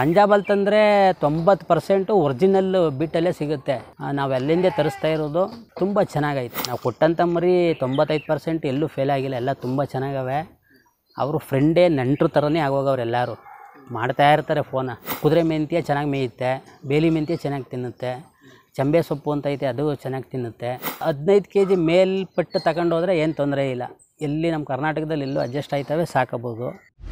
ಪಂಜಾಬಲ್ಲಿ ತಂದರೆ ತೊಂಬತ್ತು percent original ಬೀಟಲ್ಲೇ ಸಿಗುತ್ತೆ ಆ, ನಾವು ಅಲ್ಲಿಂದೇ ತರಿಸ್ತಾ ಇರೋದು ತುಂಬ ಚೆನ್ನಾಗೈತೆ ನಾವು ಕೊಟ್ಟಂಥ ಮರಿ ತೊಂಬತ್ತೈದು ಪರ್ಸೆಂಟ್ ಎಲ್ಲೂ ಫೇಲ್ ಆಗಿಲ್ಲ ಎಲ್ಲ ತುಂಬ ಚೆನ್ನಾಗವೆ ಅವರು ಫ್ರೆಂಡೇ ನೆಂಟ್ರ ಥರನೇ ಆಗೋಗವ್ರು ಎಲ್ಲರೂ ಮಾಡ್ತಾ ಇರ್ತಾರೆ ಫೋನ ಕುದುರೆ ಮೆಂತ್ಯ ಚೆನ್ನಾಗಿ ಮೇಯುತ್ತೆ ಬೇಲಿ ಮೆಂತ್ಯ ಚೆನ್ನಾಗಿ ತಿನ್ನುತ್ತೆ ಚಂಬೆ ಸೊಪ್ಪು ಅಂತ ಐತೆ ಅದು ಚೆನ್ನಾಗಿ ತಿನ್ನುತ್ತೆ ಹದಿನೈದು ಕೆ ಜಿ ಮೇಲ್ಪಟ್ಟು ತಗೊಂಡೋದ್ರೆ ಏನು ತೊಂದರೆ ಇಲ್ಲ ಎಲ್ಲಿ ನಮ್ಮ ಕರ್ನಾಟಕದಲ್ಲಿ ಎಲ್ಲೂ ಅಡ್ಜಸ್ಟ್ ಆಯ್ತವೆ ಸಾಕಬೋದು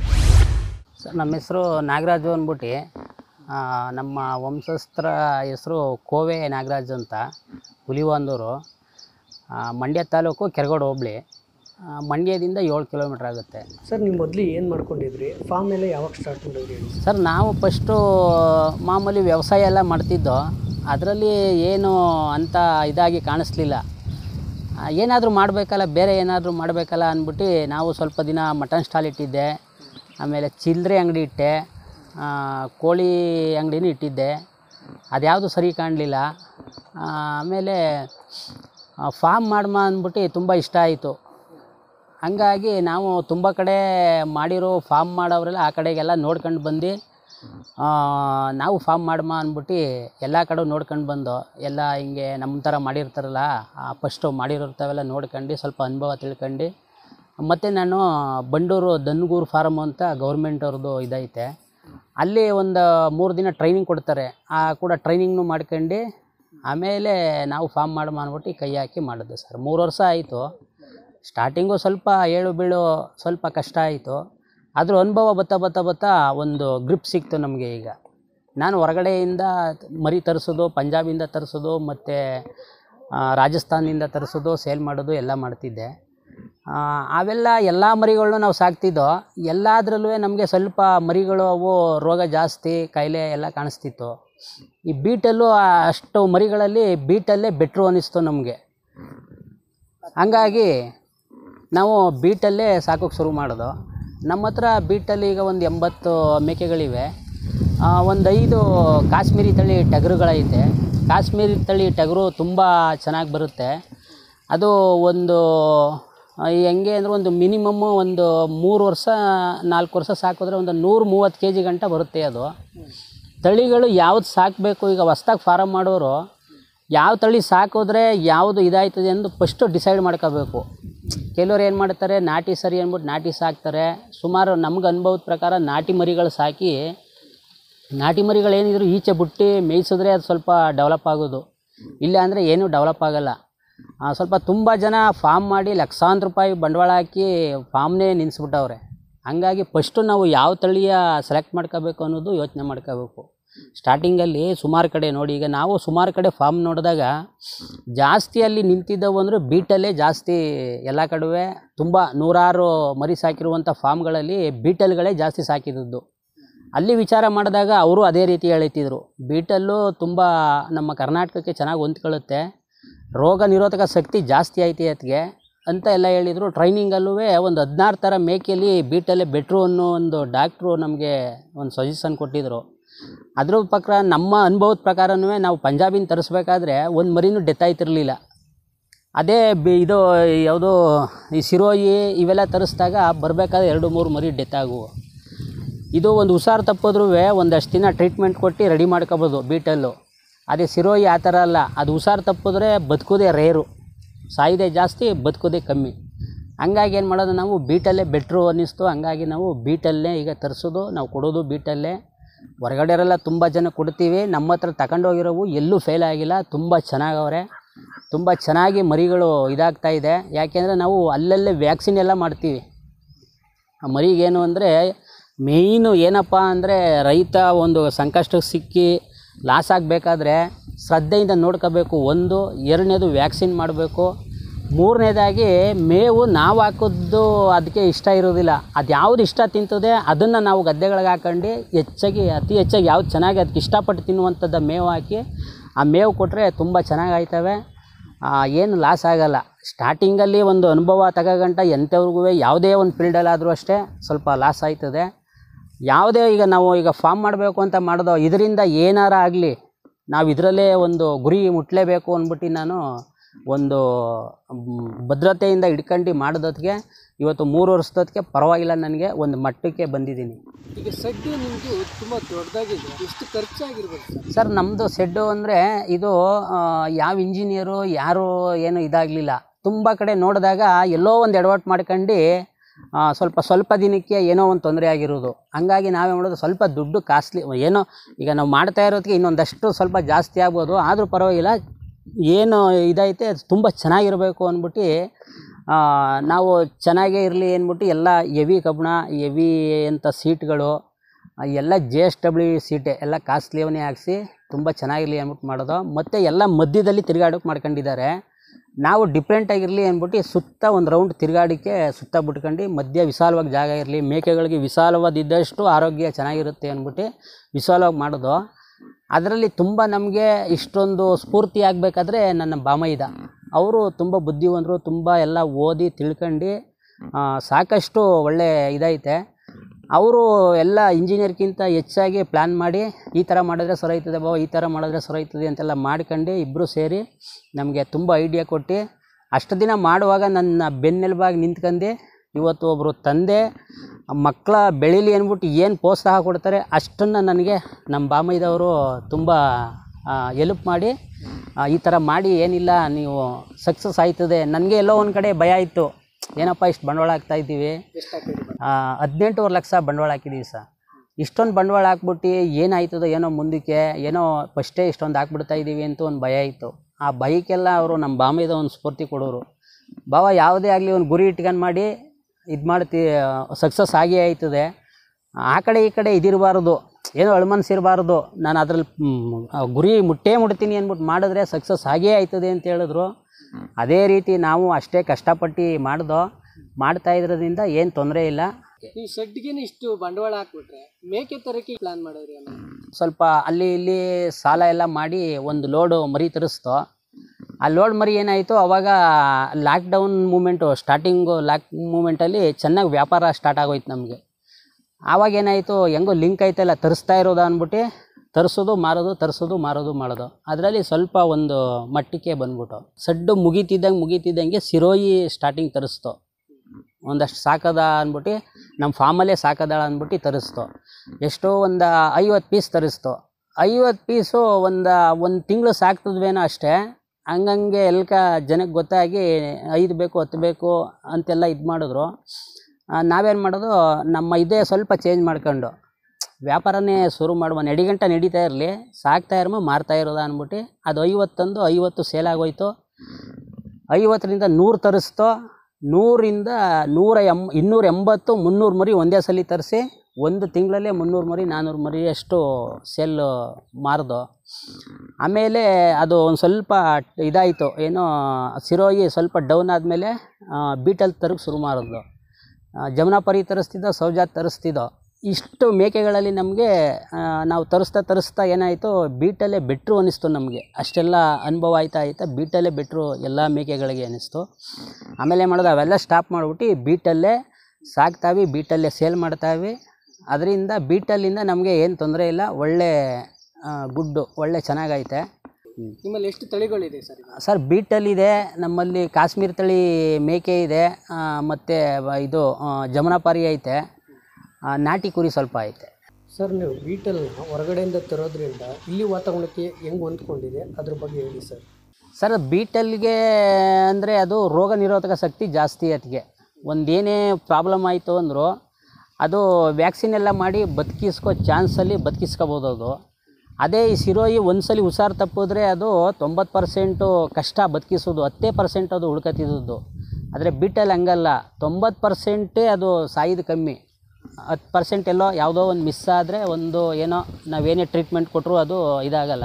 ಸರ್ ನಮ್ಮ ಹೆಸರು ನಾಗರಾಜು ಅಂದ್ಬಿಟ್ಟು ಆ, ನಮ್ಮ ವಂಶಸ್ಥರ ಹೆಸರು ಕೋವೆ ನಾಗರಾಜು ಅಂತ ಹುಲಿವಂದೂರು ಆ, ಮಂಡ್ಯ ತಾಲೂಕು ಕೆರಗೋಡು ಹೋಬಳಿ ಆ, ಮಂಡ್ಯದಿಂದ ಏಳು ಕಿಲೋಮೀಟ್ರ್ ಆಗುತ್ತೆ ಸರ್ ನೀವು ಮೊದಲು ಏನು ಮಾಡ್ಕೊಂಡಿದ್ರಿ ಫಾರ್ಮ್ ಎಲ್ಲ ಯಾವಾಗ ಸ್ಟಾರ್ಟ್ ಮಾಡಿದ್ರಿ ಹೇಳಿ ಸರ್ ನಾವು ಫಸ್ಟು ಮಾಮೂಲಿ ವ್ಯವಸಾಯ ಎಲ್ಲ ಮಾಡ್ತಿದ್ದೋ ಅದರಲ್ಲಿ ಏನು ಅಂತ ಇದಾಗಿ ಕಾಣಿಸ್ಲಿಲ್ಲ ಏನಾದರೂ ಮಾಡಬೇಕಲ್ಲ ಬೇರೆ ಏನಾದರೂ ಮಾಡಬೇಕಲ್ಲ ಅಂದ್ಬಿಟ್ಟು ನಾವು ಸ್ವಲ್ಪ ದಿನ ಮಟನ್ ಸ್ಟಾಲ್ ಇಟ್ಟಿದ್ದೆ ಆಮೇಲೆ ಚಿಲ್ಲರೆ ಅಂಗಡಿ ಇಟ್ಟೆ ಆ, ಕೋಳಿ ಅಂಗಡಿನೂ ಇಟ್ಟಿದ್ದೆ ಅದ್ಯಾವುದು ಸರಿ ಕಾಣಲಿಲ್ಲ ಆಮೇಲೆ ಫಾರ್ಮ್ ಮಾಡಮ ಅಂದ್ಬಿಟ್ಟು ತುಂಬ ಇಷ್ಟ ಆಯಿತು ಹಂಗಾಗಿ ನಾವು ತುಂಬ ಕಡೆ ಮಾಡಿರೋ ಫಾರ್ಮ್ ಮಾಡೋರೆಲ್ಲ ಆ ಕಡೆಗೆಲ್ಲ ನೋಡ್ಕೊಂಡು ಬಂದು ಆ, ನಾವು ಫಾರ್ಮ್ ಮಾಡಮ ಅಂದ್ಬಿಟ್ಟು ಎಲ್ಲ ಕಡೆ ನೋಡ್ಕೊಂಡು ಬಂದು ಎಲ್ಲ ಹಿಂಗೆ ನಮ್ಮ ಥರ ಮಾಡಿರ್ತಾರಲ್ಲ ಫಸ್ಟು ಮಾಡಿರೋರ್ತಾವೆಲ್ಲ ನೋಡ್ಕೊಂಡು ಸ್ವಲ್ಪ ಅನುಭವ ತಿಳ್ಕೊಂಡು ಮತ್ತು ನಾನು ಬಂಡೂರು ದನ್ಗೂರು ಫಾರಮ್ ಅಂತ ಗೌರ್ಮೆಂಟ್ ಅವ್ರದ್ದು ಇದೈತೆ ಅಲ್ಲಿ ಒಂದು ಮೂರು ದಿನ ಟ್ರೈನಿಂಗ್ ಕೊಡ್ತಾರೆ ಆ ಕೂಡ ಟ್ರೈನಿಂಗ್ನು ಮಾಡ್ಕೊಂಡು ಆಮೇಲೆ ನಾವು ಫಾರ್ಮ್ ಮಾಡಮ ಅಂದ್ಬಿಟ್ಟು ಕೈ ಹಾಕಿ ಮಾಡಿದ್ದೆ ಸರ್ ಮೂರು ವರ್ಷ ಆಯಿತು ಸ್ಟಾರ್ಟಿಂಗು ಸ್ವಲ್ಪ ಏಳು ಬೀಳು ಸ್ವಲ್ಪ ಕಷ್ಟ ಆಯಿತು ಅದ್ರ ಅನುಭವ ಬತ್ತಾ ಬತ್ತಾ ಬತ್ತಾ ಒಂದು ಗ್ರಿಪ್ ಸಿಕ್ತು ನಮಗೆ ಈಗ ನಾನು ಹೊರಗಡೆಯಿಂದ ಮರಿ ತರಿಸೋದು ಪಂಜಾಬಿಂದ ತರಿಸೋದು ಮತ್ತು ರಾಜಸ್ಥಾನದಿಂದ ತರಿಸೋದು ಸೇಲ್ ಮಾಡೋದು ಎಲ್ಲ ಮಾಡ್ತಿದ್ದೆ ಆ, ಅವೆಲ್ಲ ಎಲ್ಲ ಮರಿಗಳ್ನು ನಾವು ಸಾಕ್ತಿದ್ದೋ ಎಲ್ಲದರಲ್ಲೂ ನಮಗೆ ಸ್ವಲ್ಪ ಮರಿಗಳು ಅವು ರೋಗ ಜಾಸ್ತಿ ಕಾಯಿಲೆ ಎಲ್ಲ ಕಾಣಿಸ್ತಿತ್ತು ಈ ಬೀಟಲ್ಲೂ ಅಷ್ಟು ಮರಿಗಳಲ್ಲಿ ಬೀಟಲ್ಲೇ ಬೆಟ್ರು ಅನ್ನಿಸ್ತು ನಮಗೆ ಹಂಗಾಗಿ ನಾವು ಬೀಟಲ್ಲೇ ಸಾಕೋಕ್ಕೆ ಶುರು ಮಾಡೋದು ನಮ್ಮ ಹತ್ರ ಬೀಟಲ್ಲಿ ಈಗ ಒಂದು ಎಂಬತ್ತು ಮೇಕೆಗಳಿವೆ ಆ, ಒಂದು ಐದು ಕಾಶ್ಮೀರಿ ತಳಿ ಟಗರುಗಳೈತೆ ಕಾಶ್ಮೀರಿ ತಳಿ ಟಗರು ತುಂಬ ಚೆನ್ನಾಗಿ ಬರುತ್ತೆ ಅದು ಒಂದು ಆ, ಹೆಂಗೆ ಅಂದರೆ ಒಂದು ಮಿನಿಮಮ್ಮು ಒಂದು ಮೂರು ವರ್ಷ ನಾಲ್ಕು ವರ್ಷ ಸಾಕಿದ್ರೆ ಒಂದು ನೂರು ಮೂವತ್ತು ಕೆ ಜಿ ಗಂಟ ಬರುತ್ತೆ ಅದು ತಳಿಗಳು ಯಾವ್ದು ಸಾಕಬೇಕು ಈಗ ಹೊಸ್ದಾಗಿ ಫಾರಮ್ ಮಾಡೋರು ಯಾವ ತಳಿ ಸಾಕಿದ್ರೆ ಯಾವುದು ಇದಾಯ್ತದೆ ಎಂದು ಫಸ್ಟು ಡಿಸೈಡ್ ಮಾಡ್ಕೋಬೇಕು ಕೆಲವ್ರು ಏನು ಮಾಡ್ತಾರೆ ನಾಟಿ ಸರಿ ಅಂದ್ಬಿಟ್ಟು ನಾಟಿ ಸಾಕ್ತಾರೆ ಸುಮಾರು ನಮ್ಗೆ ಅನುಭವದ ಪ್ರಕಾರ ನಾಟಿ ಮರಿಗಳು ಸಾಕಿ ನಾಟಿ ಮರಿಗಳು ಏನಿದ್ರು ಈಚೆ ಬಿಟ್ಟು ಮೇಯಿಸಿದ್ರೆ ಅದು ಸ್ವಲ್ಪ ಡೆವಲಪ್ ಆಗೋದು ಇಲ್ಲ ಅಂದರೆ ಏನೂ ಡೆವಲಪ್ ಆಗಲ್ಲ ಆ, ಸ್ವಲ್ಪ ತುಂಬ ಜನ ಫಾರ್ಮ್ ಮಾಡಿ ಲಕ್ಷಾಂತರ ರೂಪಾಯಿ ಬಂಡವಾಳ ಹಾಕಿ ಫಾರ್ಮ್ನೇ ನಿಲ್ಲಿಸ್ಬಿಟ್ಟವ್ರೆ ಹಂಗಾಗಿ ಫಸ್ಟು ನಾವು ಯಾವ ತಳಿಯ ಸೆಲೆಕ್ಟ್ ಮಾಡ್ಕೋಬೇಕು ಅನ್ನೋದು ಯೋಚನೆ ಮಾಡ್ಕೋಬೇಕು ಸ್ಟಾರ್ಟಿಂಗಲ್ಲಿ ಸುಮಾರು ಕಡೆ ನೋಡಿ ಈಗ ನಾವು ಸುಮಾರು ಕಡೆ ಫಾರ್ಮ್ ನೋಡಿದಾಗ ಜಾಸ್ತಿ ಅಲ್ಲಿ ನಿಂತಿದ್ದವು ಅಂದರೆ ಬೀಟಲ್ಲೇ ಜಾಸ್ತಿ ಎಲ್ಲ ಕಡೆ ತುಂಬ ನೂರಾರು ಮರಿ ಸಾಕಿರುವಂಥ ಫಾರ್ಮ್ಗಳಲ್ಲಿ ಬೀಟಲ್ಗಳೇ ಜಾಸ್ತಿ ಸಾಕಿದ್ದದ್ದು ಅಲ್ಲಿ ವಿಚಾರ ಮಾಡಿದಾಗ ಅವರು ಅದೇ ರೀತಿ ಹೇಳ್ತಿದ್ರು ಬೀಟಲ್ಲು ತುಂಬ ನಮ್ಮ ಕರ್ನಾಟಕಕ್ಕೆ ಚೆನ್ನಾಗಿ ಹೊಂದ್ಕೊಳ್ಳುತ್ತೆ ರೋಗ ನಿರೋಧಕ ಶಕ್ತಿ ಜಾಸ್ತಿ ಐತಿ ಅದಕ್ಕೆ ಅಂತ ಎಲ್ಲ ಹೇಳಿದರು ಟ್ರೈನಿಂಗಲ್ಲೂ ಒಂದು ಹದಿನಾರು ಥರ ಮೇಕೆಯಲ್ಲಿ ಬೀಟಲ್ಲೇ ಬೆಟ್ರು ಅನ್ನೋ ಒಂದು ಡಾಕ್ಟ್ರು ನಮಗೆ ಒಂದು ಸಜೆಷನ್ ಕೊಟ್ಟಿದ್ದರು ಅದ್ರ ಪ್ರಕಾರ ನಮ್ಮ ಅನುಭವದ ಪ್ರಕಾರನೂ ನಾವು ಪಂಜಾಬಿನ ತರಿಸ್ಬೇಕಾದ್ರೆ ಒಂದು ಮರಿನೂ ಡೆತ್ ಆಯ್ತಿರಲಿಲ್ಲ ಅದೇ ಬಿ ಇದು ಯಾವುದೋ ಈ ಸಿರೋಯಿ ಇವೆಲ್ಲ ತರಿಸಿದಾಗ ಬರಬೇಕಾದ್ರೆ ಎರಡು ಮೂರು ಮರಿ ಡೆತ್ ಆಗುವು ಇದು ಒಂದು ಹುಷಾರು ತಪ್ಪಿದ್ರೂ ಒಂದಷ್ಟು ದಿನ ಟ್ರೀಟ್ಮೆಂಟ್ ಕೊಟ್ಟು ರೆಡಿ ಮಾಡ್ಕೋಬೋದು ಬೀಟಲ್ಲು ಅದೇ ಸಿರೋಯಿ ಆ ಥರ ಅಲ್ಲ ಅದು ಹುಷಾರು ತಪ್ಪಿದ್ರೆ ಬದುಕೋದೇ ರೇರು ಸಾಯೋದೇ ಜಾಸ್ತಿ ಬದುಕೋದೇ ಕಮ್ಮಿ ಹಂಗಾಗಿ ಏನು ಮಾಡೋದು ನಾವು ಬೀಟಲ್ಲೇ ಬೆಟ್ರು ಅನ್ನಿಸ್ತು ಹಂಗಾಗಿ ನಾವು ಬೀಟಲ್ಲೇ ಈಗ ತರಿಸೋದು ನಾವು ಕೊಡೋದು ಬೀಟಲ್ಲೇ ಹೊರಗಡೆರೆಲ್ಲ ತುಂಬ ಜನ ಕೊಡ್ತೀವಿ ನಮ್ಮ ಹತ್ರ ತಗೊಂಡೋಗಿರೋವು ಎಲ್ಲೂ ಫೇಲ್ ಆಗಿಲ್ಲ ತುಂಬ ಚೆನ್ನಾಗವ್ರೆ ತುಂಬ ಚೆನ್ನಾಗಿ ಮರಿಗಳು ಇದಾಗ್ತಾ ಇದೆ ಯಾಕೆಂದರೆ ನಾವು ಅಲ್ಲಲ್ಲೇ ವ್ಯಾಕ್ಸಿನ್ ಎಲ್ಲ ಮಾಡ್ತೀವಿ ಆ ಮರಿಗೇನು ಅಂದರೆ ಮೇಯ್ನು ಏನಪ್ಪ ಅಂದರೆ ರೈತ ಒಂದು ಸಂಕಷ್ಟಕ್ಕೆ ಸಿಕ್ಕಿ ಲಾಸ್ ಆಗಬೇಕಾದ್ರೆ ಶ್ರದ್ಧೆಯಿಂದ ನೋಡ್ಕೋಬೇಕು ಒಂದು ಎರಡನೇದು ವ್ಯಾಕ್ಸಿನ್ ಮಾಡಬೇಕು ಮೂರನೇದಾಗಿ ಮೇವು ನಾವು ಹಾಕೋದು ಅದಕ್ಕೆ ಇಷ್ಟ ಇರೋದಿಲ್ಲ ಅದು ಯಾವ್ದು ಇಷ್ಟ ತಿಂತದೆ ಅದನ್ನು ನಾವು ಗದ್ದೆಗಳಿಗೆ ಹಾಕೊಂಡು ಹೆಚ್ಚಾಗಿ ಅತಿ ಹೆಚ್ಚಾಗಿ ಯಾವ್ದು ಚೆನ್ನಾಗಿ ಅದಕ್ಕೆ ಇಷ್ಟಪಟ್ಟು ತಿನ್ನುವಂಥದ್ದು ಮೇವು ಹಾಕಿ ಆ ಮೇವು ಕೊಟ್ಟರೆ ತುಂಬ ಚೆನ್ನಾಗಿ ಆಯ್ತವೆ ಏನು ಲಾಸ್ ಆಗಲ್ಲ ಸ್ಟಾರ್ಟಿಂಗಲ್ಲಿ ಒಂದು ಅನುಭವ ತಗೋಗಂಟ ಎಂಥವ್ರಿಗೂ ಯಾವುದೇ ಒಂದು ಫೀಲ್ಡಲ್ಲಾದರೂ ಅಷ್ಟೇ ಸ್ವಲ್ಪ ಲಾಸ್ ಆಯ್ತದೆ ಯಾವುದೇ ಈಗ ನಾವು ಈಗ ಫಾರ್ಮ್ ಮಾಡಬೇಕು ಅಂತ ಮಾಡೋದು ಇದರಿಂದ ಏನಾರ ಆಗಲಿ ನಾವು ಇದರಲ್ಲೇ ಒಂದು ಗುರಿ ಮುಟ್ಟಲೇಬೇಕು ಅಂದ್ಬಿಟ್ಟು ನಾನು ಒಂದು ಮ್, ಭದ್ರತೆಯಿಂದ ಹಿಡ್ಕೊಂಡು ಮಾಡೋದಕ್ಕೆ ಇವತ್ತು ಮೂರು ವರ್ಷದೊತ್ತಿಗೆ ಪರವಾಗಿಲ್ಲ ನನಗೆ ಒಂದು ಮಟ್ಟಕ್ಕೆ ಬಂದಿದ್ದೀನಿ ಈಗ ಸೆಡ್ಡು ನಿಮ್ಮದು ತುಂಬ ದೊಡ್ಡದಾಗಿದೆ ಎಷ್ಟು ಖರ್ಚಾಗಿರ್ಬೋದು ಸರ್ ಸರ್ ನಮ್ಮದು ಸೆಡ್ಡು ಅಂದರೆ ಇದು ಆ, ಯಾವ ಇಂಜಿನಿಯರು ಯಾರು ಏನು ಇದಾಗಲಿಲ್ಲ ತುಂಬ ಕಡೆ ನೋಡಿದಾಗ ಎಲ್ಲೋ ಒಂದು ಎಡವಟ್ಟು ಮಾಡ್ಕೊಂಡು ಆ, ಸ್ವಲ್ಪ ಸ್ವಲ್ಪ ದಿನಕ್ಕೆ ಏನೋ ಒಂದು ತೊಂದರೆ ಆಗಿರೋದು ಹಂಗಾಗಿ ನಾವೇ ಮಾಡೋದು ಸ್ವಲ್ಪ ದುಡ್ಡು ಕಾಸ್ಟ್ಲಿ ಏನೋ ಈಗ ನಾವು ಮಾಡ್ತಾ ಇರೋದಕ್ಕೆ ಇನ್ನೊಂದಷ್ಟು ಸ್ವಲ್ಪ ಜಾಸ್ತಿ ಆಗ್ಬೋದು ಆದರೂ ಪರವಾಗಿಲ್ಲ ಏನು ಇದೈತೆ ಅದು ತುಂಬ ಚೆನ್ನಾಗಿರಬೇಕು ಅಂದ್ಬಿಟ್ಟು ಆ, ನಾವು ಚೆನ್ನಾಗೇ ಇರಲಿ ಅಂದ್ಬಿಟ್ಟು ಎಲ್ಲ ಎವಿ ಕಬ್ಬಣ ಎವಿ ಅಂತ ಸೀಟ್ಗಳು ಆ, ಎಲ್ಲ ಜೆ ಎಸ್ ಡಬ್ಲ್ಯೂ ಸೀಟೆ ಎಲ್ಲ ಕಾಸ್ಟ್ಲಿಯವನ್ನೇ ಹಾಕ್ಸಿ ತುಂಬ ಚೆನ್ನಾಗಿರಲಿ ಅಂದ್ಬಿಟ್ಟು ಮಾಡೋದು ಮತ್ತು ಎಲ್ಲ ಮಧ್ಯದಲ್ಲಿ ತಿರುಗಾಡೋಕೆ ಮಾಡ್ಕೊಂಡಿದ್ದಾರೆ ನಾವು ಡಿಫ್ರೆಂಟ್ ಆಗಿರಲಿ ಅಂದ್ಬಿಟ್ಟು ಸುತ್ತ ಒಂದು ರೌಂಡ್ ತಿರುಗಾಡಿಕೆ ಸುತ್ತ ಬಿಟ್ಕೊಂಡು ಮಧ್ಯ ವಿಶಾಲವಾಗಿ ಜಾಗ ಇರಲಿ ಮೇಕೆಗಳಿಗೆ ವಿಶಾಲವಾದಿದ್ದಷ್ಟು ಆರೋಗ್ಯ ಚೆನ್ನಾಗಿರುತ್ತೆ ಅಂದ್ಬಿಟ್ಟು ವಿಶಾಲವಾಗಿ ಮಾಡೋದು ಅದರಲ್ಲಿ ತುಂಬ ನಮಗೆ ಇಷ್ಟೊಂದು ಸ್ಫೂರ್ತಿ ಆಗಬೇಕಾದ್ರೆ ನನ್ನ ಬಾಮೈದ ಅವರು ತುಂಬ ಬುದ್ಧಿವಂತರು ತುಂಬ ಎಲ್ಲ ಓದಿ ತಿಳ್ಕೊಂಡು ಆ, ಸಾಕಷ್ಟು ಒಳ್ಳೆ ಇದೈತೆ ಅವರು ಎಲ್ಲ ಇಂಜಿನಿಯರ್ಗಿಂತ ಹೆಚ್ಚಾಗಿ ಪ್ಲ್ಯಾನ್ ಮಾಡಿ ಈ ಥರ ಮಾಡಿದ್ರೆ ಸರೈತದೆ ಬಾವ ಈ ಥರ ಮಾಡಿದ್ರೆ ಸರೈತದೆ ಅಂತೆಲ್ಲ ಮಾಡ್ಕೊಂಡು ಇಬ್ಬರು ಸೇರಿ ನಮಗೆ ತುಂಬ ಐಡಿಯಾ ಕೊಟ್ಟು ಅಷ್ಟು ದಿನ ಮಾಡುವಾಗ ನನ್ನ ಬೆನ್ನೆಲುಬಾಗಿ ನಿಂತ್ಕೊಂಡು ಇವತ್ತು ಒಬ್ಬರು ತಂದೆ ಮಕ್ಕಳ ಬೆಳೀಲಿ ಅಂದ್ಬಿಟ್ಟು ಏನು ಪ್ರೋತ್ಸಾಹ ಕೊಡ್ತಾರೆ ಅಷ್ಟನ್ನು ನನಗೆ ನಮ್ಮ ಬಾಮೈದವರು ತುಂಬ ಎಲ್ಪ್ ಮಾಡಿ ಆ, ಈ ಥರ ಮಾಡಿ ಏನಿಲ್ಲ ನೀವು ಸಕ್ಸಸ್ ಆಯ್ತದೆ ನನಗೆ ಎಲ್ಲೋ ಒಂದು ಕಡೆ ಭಯ ಇತ್ತು ಏನಪ್ಪ ಇಷ್ಟು ಬಂಡವಾಳ ಹಾಕ್ತಾ ಇದ್ದೀವಿ ಎಷ್ಟು ಹಾಕಿದ್ರು ಆ, ಹದಿನೆಂಟುವರೆ ಲಕ್ಷ ಬಂಡವಾಳ ಹಾಕಿದ್ದೀವಿ ಸರ್ ಇಷ್ಟೊಂದು ಬಂಡವಾಳ ಹಾಕ್ಬಿಟ್ಟು ಏನಾಯ್ತದೋ ಏನೋ ಮುಂದಕ್ಕೆ ಏನೋ ಫಸ್ಟೇ ಇಷ್ಟೊಂದು ಹಾಕ್ಬಿಡ್ತಾ ಇದ್ದೀವಿ ಅಂತ ಒಂದು ಭಯ ಇತ್ತು ಆ ಭಯಕ್ಕೆಲ್ಲ ಅವರು ನಮ್ಮ ಬಾಮೈದ ಒಂದು ಸ್ಫೂರ್ತಿ ಕೊಡೋರು ಬಾವ ಯಾವುದೇ ಆಗಲಿ ಒಂದು ಗುರಿ ಇಟ್ಕೊಂಡು ಮಾಡಿ ಇದು ಮಾಡ್ತಿ ಸಕ್ಸಸ್ ಆಗೇ ಆಯ್ತದೆ ಆ ಕಡೆ ಈ ಕಡೆ ಇದಿರಬಾರ್ದು ಏನೋ ಅಳ್ಮನ್ಸಿರಬಾರ್ದು ನಾನು ಅದ್ರಲ್ಲಿ ಮ್, ಆ ಗುರಿ ಮುಟ್ಟೇ ಮುಟ್ತೀನಿ ಅಂದ್ಬಿಟ್ಟು ಮಾಡಿದ್ರೆ ಸಕ್ಸಸ್ ಆಗೇ ಆಯ್ತದೆ ಅಂತ ಹೇಳಿದ್ರು ಅದೇ ರೀತಿ ನಾವು ಅಷ್ಟೇ ಕಷ್ಟಪಟ್ಟು ಮಾಡ್ದೋ ಮಾಡ್ತಾ ಇದ್ರದಿಂದ ಏನು ತೊಂದರೆ ಇಲ್ಲ ಈ ಶೆಡ್ಗೆ ಇಷ್ಟು ಬಂಡವಾಳ ಹಾಕ್ಬಿಟ್ರೆ ಮೇಕೆ ತರಕ್ಕೆ ಪ್ಲಾನ್ ಮಾಡಿದ್ರಿ ಅಣ್ಣ ಸ್ವಲ್ಪ ಅಲ್ಲಿ ಇಲ್ಲಿ ಸಾಲ ಎಲ್ಲ ಮಾಡಿ ಒಂದು ಲೋಡು ಮರಿ ತರಿಸ್ತು ಆ ಲೋಡ್ ಮರಿ ಏನಾಯಿತು ಅವಾಗ ಲಾಕ್ಡೌನ್ ಮೂಮೆಂಟು ಸ್ಟಾರ್ಟಿಂಗು ಲಾಕ್ ಮೂಮೆಂಟಲ್ಲಿ ಚೆನ್ನಾಗಿ ವ್ಯಾಪಾರ ಸ್ಟಾರ್ಟ್ ಆಗೋಯ್ತು ನಮಗೆ ಆವಾಗ ಏನಾಯಿತು ಹೆಂಗೋ ಲಿಂಕ್ ಐತಲ್ಲ ತರಿಸ್ತಾ ಇರೋದು ಅಂದ್ಬಿಟ್ಟು ತರಿಸೋದು ಮಾರೋದು ತರಿಸೋದು ಮಾರೋದು ಮಾಡೋದು ಅದರಲ್ಲಿ ಸ್ವಲ್ಪ ಒಂದು ಮಟ್ಟಕ್ಕೆ ಬಂದ್ಬಿಟ್ಟು ಸಡ್ಡು ಮುಗೀತಿದ್ದಂಗೆ ಮುಗೀತಿದ್ದಂಗೆ ಸಿರೋಯಿ ಸ್ಟಾರ್ಟಿಂಗ್ ತರಿಸ್ತು ಒಂದಷ್ಟು ಸಾಕದ ಅಂದ್ಬಿಟ್ಟು ನಮ್ಮ ಫಾರ್ಮಲ್ಲೇ ಸಾಕದಾಳ ಅಂದ್ಬಿಟ್ಟು ತರಿಸ್ತು ಎಷ್ಟೋ ಒಂದು ಐವತ್ತು ಪೀಸ್ ತರಿಸ್ತು ಐವತ್ತು ಪೀಸು ಒಂದು ಒಂದು ತಿಂಗಳು ಸಾಕ್ತದ್ವೇನೋ ಅಷ್ಟೇ ಹಂಗಂಗೆ ಎಲ್ಕ ಜನಕ್ಕೆ ಗೊತ್ತಾಗಿ ಐದು ಬೇಕು ಹತ್ತು ಬೇಕು ಅಂತೆಲ್ಲ ಇದು ಮಾಡಿದ್ರು ನಾವೇನು ಮಾಡೋದು ನಮ್ಮ ಇದೇ ಸ್ವಲ್ಪ ಚೇಂಜ್ ಮಾಡ್ಕೊಂಡು ವ್ಯಾಪಾರನೇ ಶುರು ಮಾಡುವ ನಡಿಗಂಟ ನಡೀತಾ ಇರಲಿ ಸಾಕ್ತಾ ಇರಮ ಮಾರ್ತಾ ಇರೋದ ಅಂದ್ಬಿಟ್ಟು ಅದು ಐವತ್ತೊಂದು ಐವತ್ತು ಸೇಲ್ ಆಗೋಯ್ತು ಐವತ್ತರಿಂದ ನೂರು ತರಿಸ್ತೋ ನೂರಿಂದ ನೂರ ಎಂ ಇನ್ನೂರ ಎಂಬತ್ತು ಮುನ್ನೂರು ಮರಿ ಒಂದೇ ಸಲ ತರಿಸಿ ಒಂದು ತಿಂಗಳಲ್ಲೇ ಮುನ್ನೂರು ಮರಿ ನಾನ್ನೂರು ಮರಿಯಷ್ಟು ಸೇಲ್ ಮಾರ್ದು ಆಮೇಲೆ ಅದು ಒಂದು ಸ್ವಲ್ಪ ಇದಾಯಿತು ಏನೋ ಸಿರೋಗಿ ಸ್ವಲ್ಪ ಡೌನ್ ಆದಮೇಲೆ ಬೀಟಲ್ ತರಕ್ಕೆ ಶುರು ಮಾಡಿದ್ಲು ಜಮುನಾಪರಿ ತರಿಸ್ತಿದ್ದೋ ಸೌಜಾತ್ ತರಿಸ್ತಿದ್ದೋ ಇಷ್ಟು ಮೇಕೆಗಳಲ್ಲಿ ನಮಗೆ ನಾವು ತರಿಸ್ತಾ ತರಿಸ್ತಾ ಏನಾಯಿತು ಬೀಟಲ್ಲೇ ಬೆಟ್ರು ಅನ್ನಿಸ್ತು ನಮಗೆ ಅಷ್ಟೆಲ್ಲ ಅನುಭವ ಆಯ್ತಾ ಆಯ್ತಾ ಬೀಟಲ್ಲೇ ಬೆಟ್ರು ಎಲ್ಲ ಮೇಕೆಗಳಿಗೆ ಅನ್ನಿಸ್ತು ಆಮೇಲೆ ಏನು ಮಾಡೋದು ಅವೆಲ್ಲ ಸ್ಟಾಪ್ ಮಾಡಿಬಿಟ್ಟು ಬೀಟಲ್ಲೇ ಸಾಕ್ತಾವಿ ಬೀಟಲ್ಲೇ ಸೇಲ್ ಮಾಡ್ತಾವಿ ಅದರಿಂದ ಬೀಟಲ್ಲಿಂದ ನಮಗೆ ಏನು ತೊಂದರೆ ಇಲ್ಲ ಒಳ್ಳೆ ಆ, ಗುಡ್ಡು ಒಳ್ಳೆ ಚೆನ್ನಾಗೈತೆ ನಿಮ್ಮಲ್ಲಿ ಎಷ್ಟು ತಳಿಗಳಿದೆ ಸರ್ ಈಗ ಸರ್ ಬೀಟಲ್ಲಿದೆ ನಮ್ಮಲ್ಲಿ ಕಾಶ್ಮೀರ್ ತಳಿ ಮೇಕೆ ಇದೆ ಮತ್ತು ಇದು ಆ, ಜಮುನಾಪಾರಿ ಐತೆ ಆ, ನಾಟಿ ಕುರಿ ಸ್ವಲ್ಪ ಐತೆ ಸರ್ ನೀವು ಬೀಟಲ್ನ ಹೊರಗಡೆಯಿಂದ ತರೋದ್ರಿಂದ ಇಲ್ಲಿ ವಾತಾವರಣಕ್ಕೆ ಹೆಂಗೆ ಹೊಂದ್ಕೊಂಡಿದೆ ಅದ್ರ ಬಗ್ಗೆ ಹೇಳಿ ಸರ್ ಸರ್ ಬೀಟಲ್ಗೆ ಅಂದರೆ ಅದು ರೋಗ ನಿರೋಧಕ ಶಕ್ತಿ ಜಾಸ್ತಿ ಅದಕ್ಕೆ ಒಂದೇನೇ ಪ್ರಾಬ್ಲಮ್ ಆಯಿತು ಅಂದರೂ ಅದು ವ್ಯಾಕ್ಸಿನ್ ಎಲ್ಲ ಮಾಡಿ ಬದುಕಿಸ್ಕೋ ಚಾನ್ಸಲ್ಲಿ ಬದುಕಿಸ್ಕೋಬೋದು ಅದು ಅದೇ ಈ ಸಿರೋಯಿ ಒಂದ್ಸಲಿ ಹುಷಾರು ತಪ್ಪಿದ್ರೆ ಅದು ತೊಂಬತ್ತು ಪರ್ಸೆಂಟು ಕಷ್ಟ ಬದುಕಿಸೋದು ಹತ್ತೇ ಪರ್ಸೆಂಟ್ ಅದು ಉಳ್ಕತಿದ್ದು ಆದರೆ ಬೀಟಲ್ ಹಂಗಲ್ಲ ತೊಂಬತ್ತು ಪರ್ಸೆಂಟೇ ಅದು ಸಾಯೋದು ಕಮ್ಮಿ ಹತ್ತು ಪರ್ಸೆಂಟ್ ಎಲ್ಲೋ ಯಾವುದೋ ಒಂದು ಮಿಸ್ ಆದರೆ ಒಂದು ಏನೋ ನಾವೇನೇ ಟ್ರೀಟ್ಮೆಂಟ್ ಕೊಟ್ಟರು ಅದು ಇದಾಗಲ್ಲ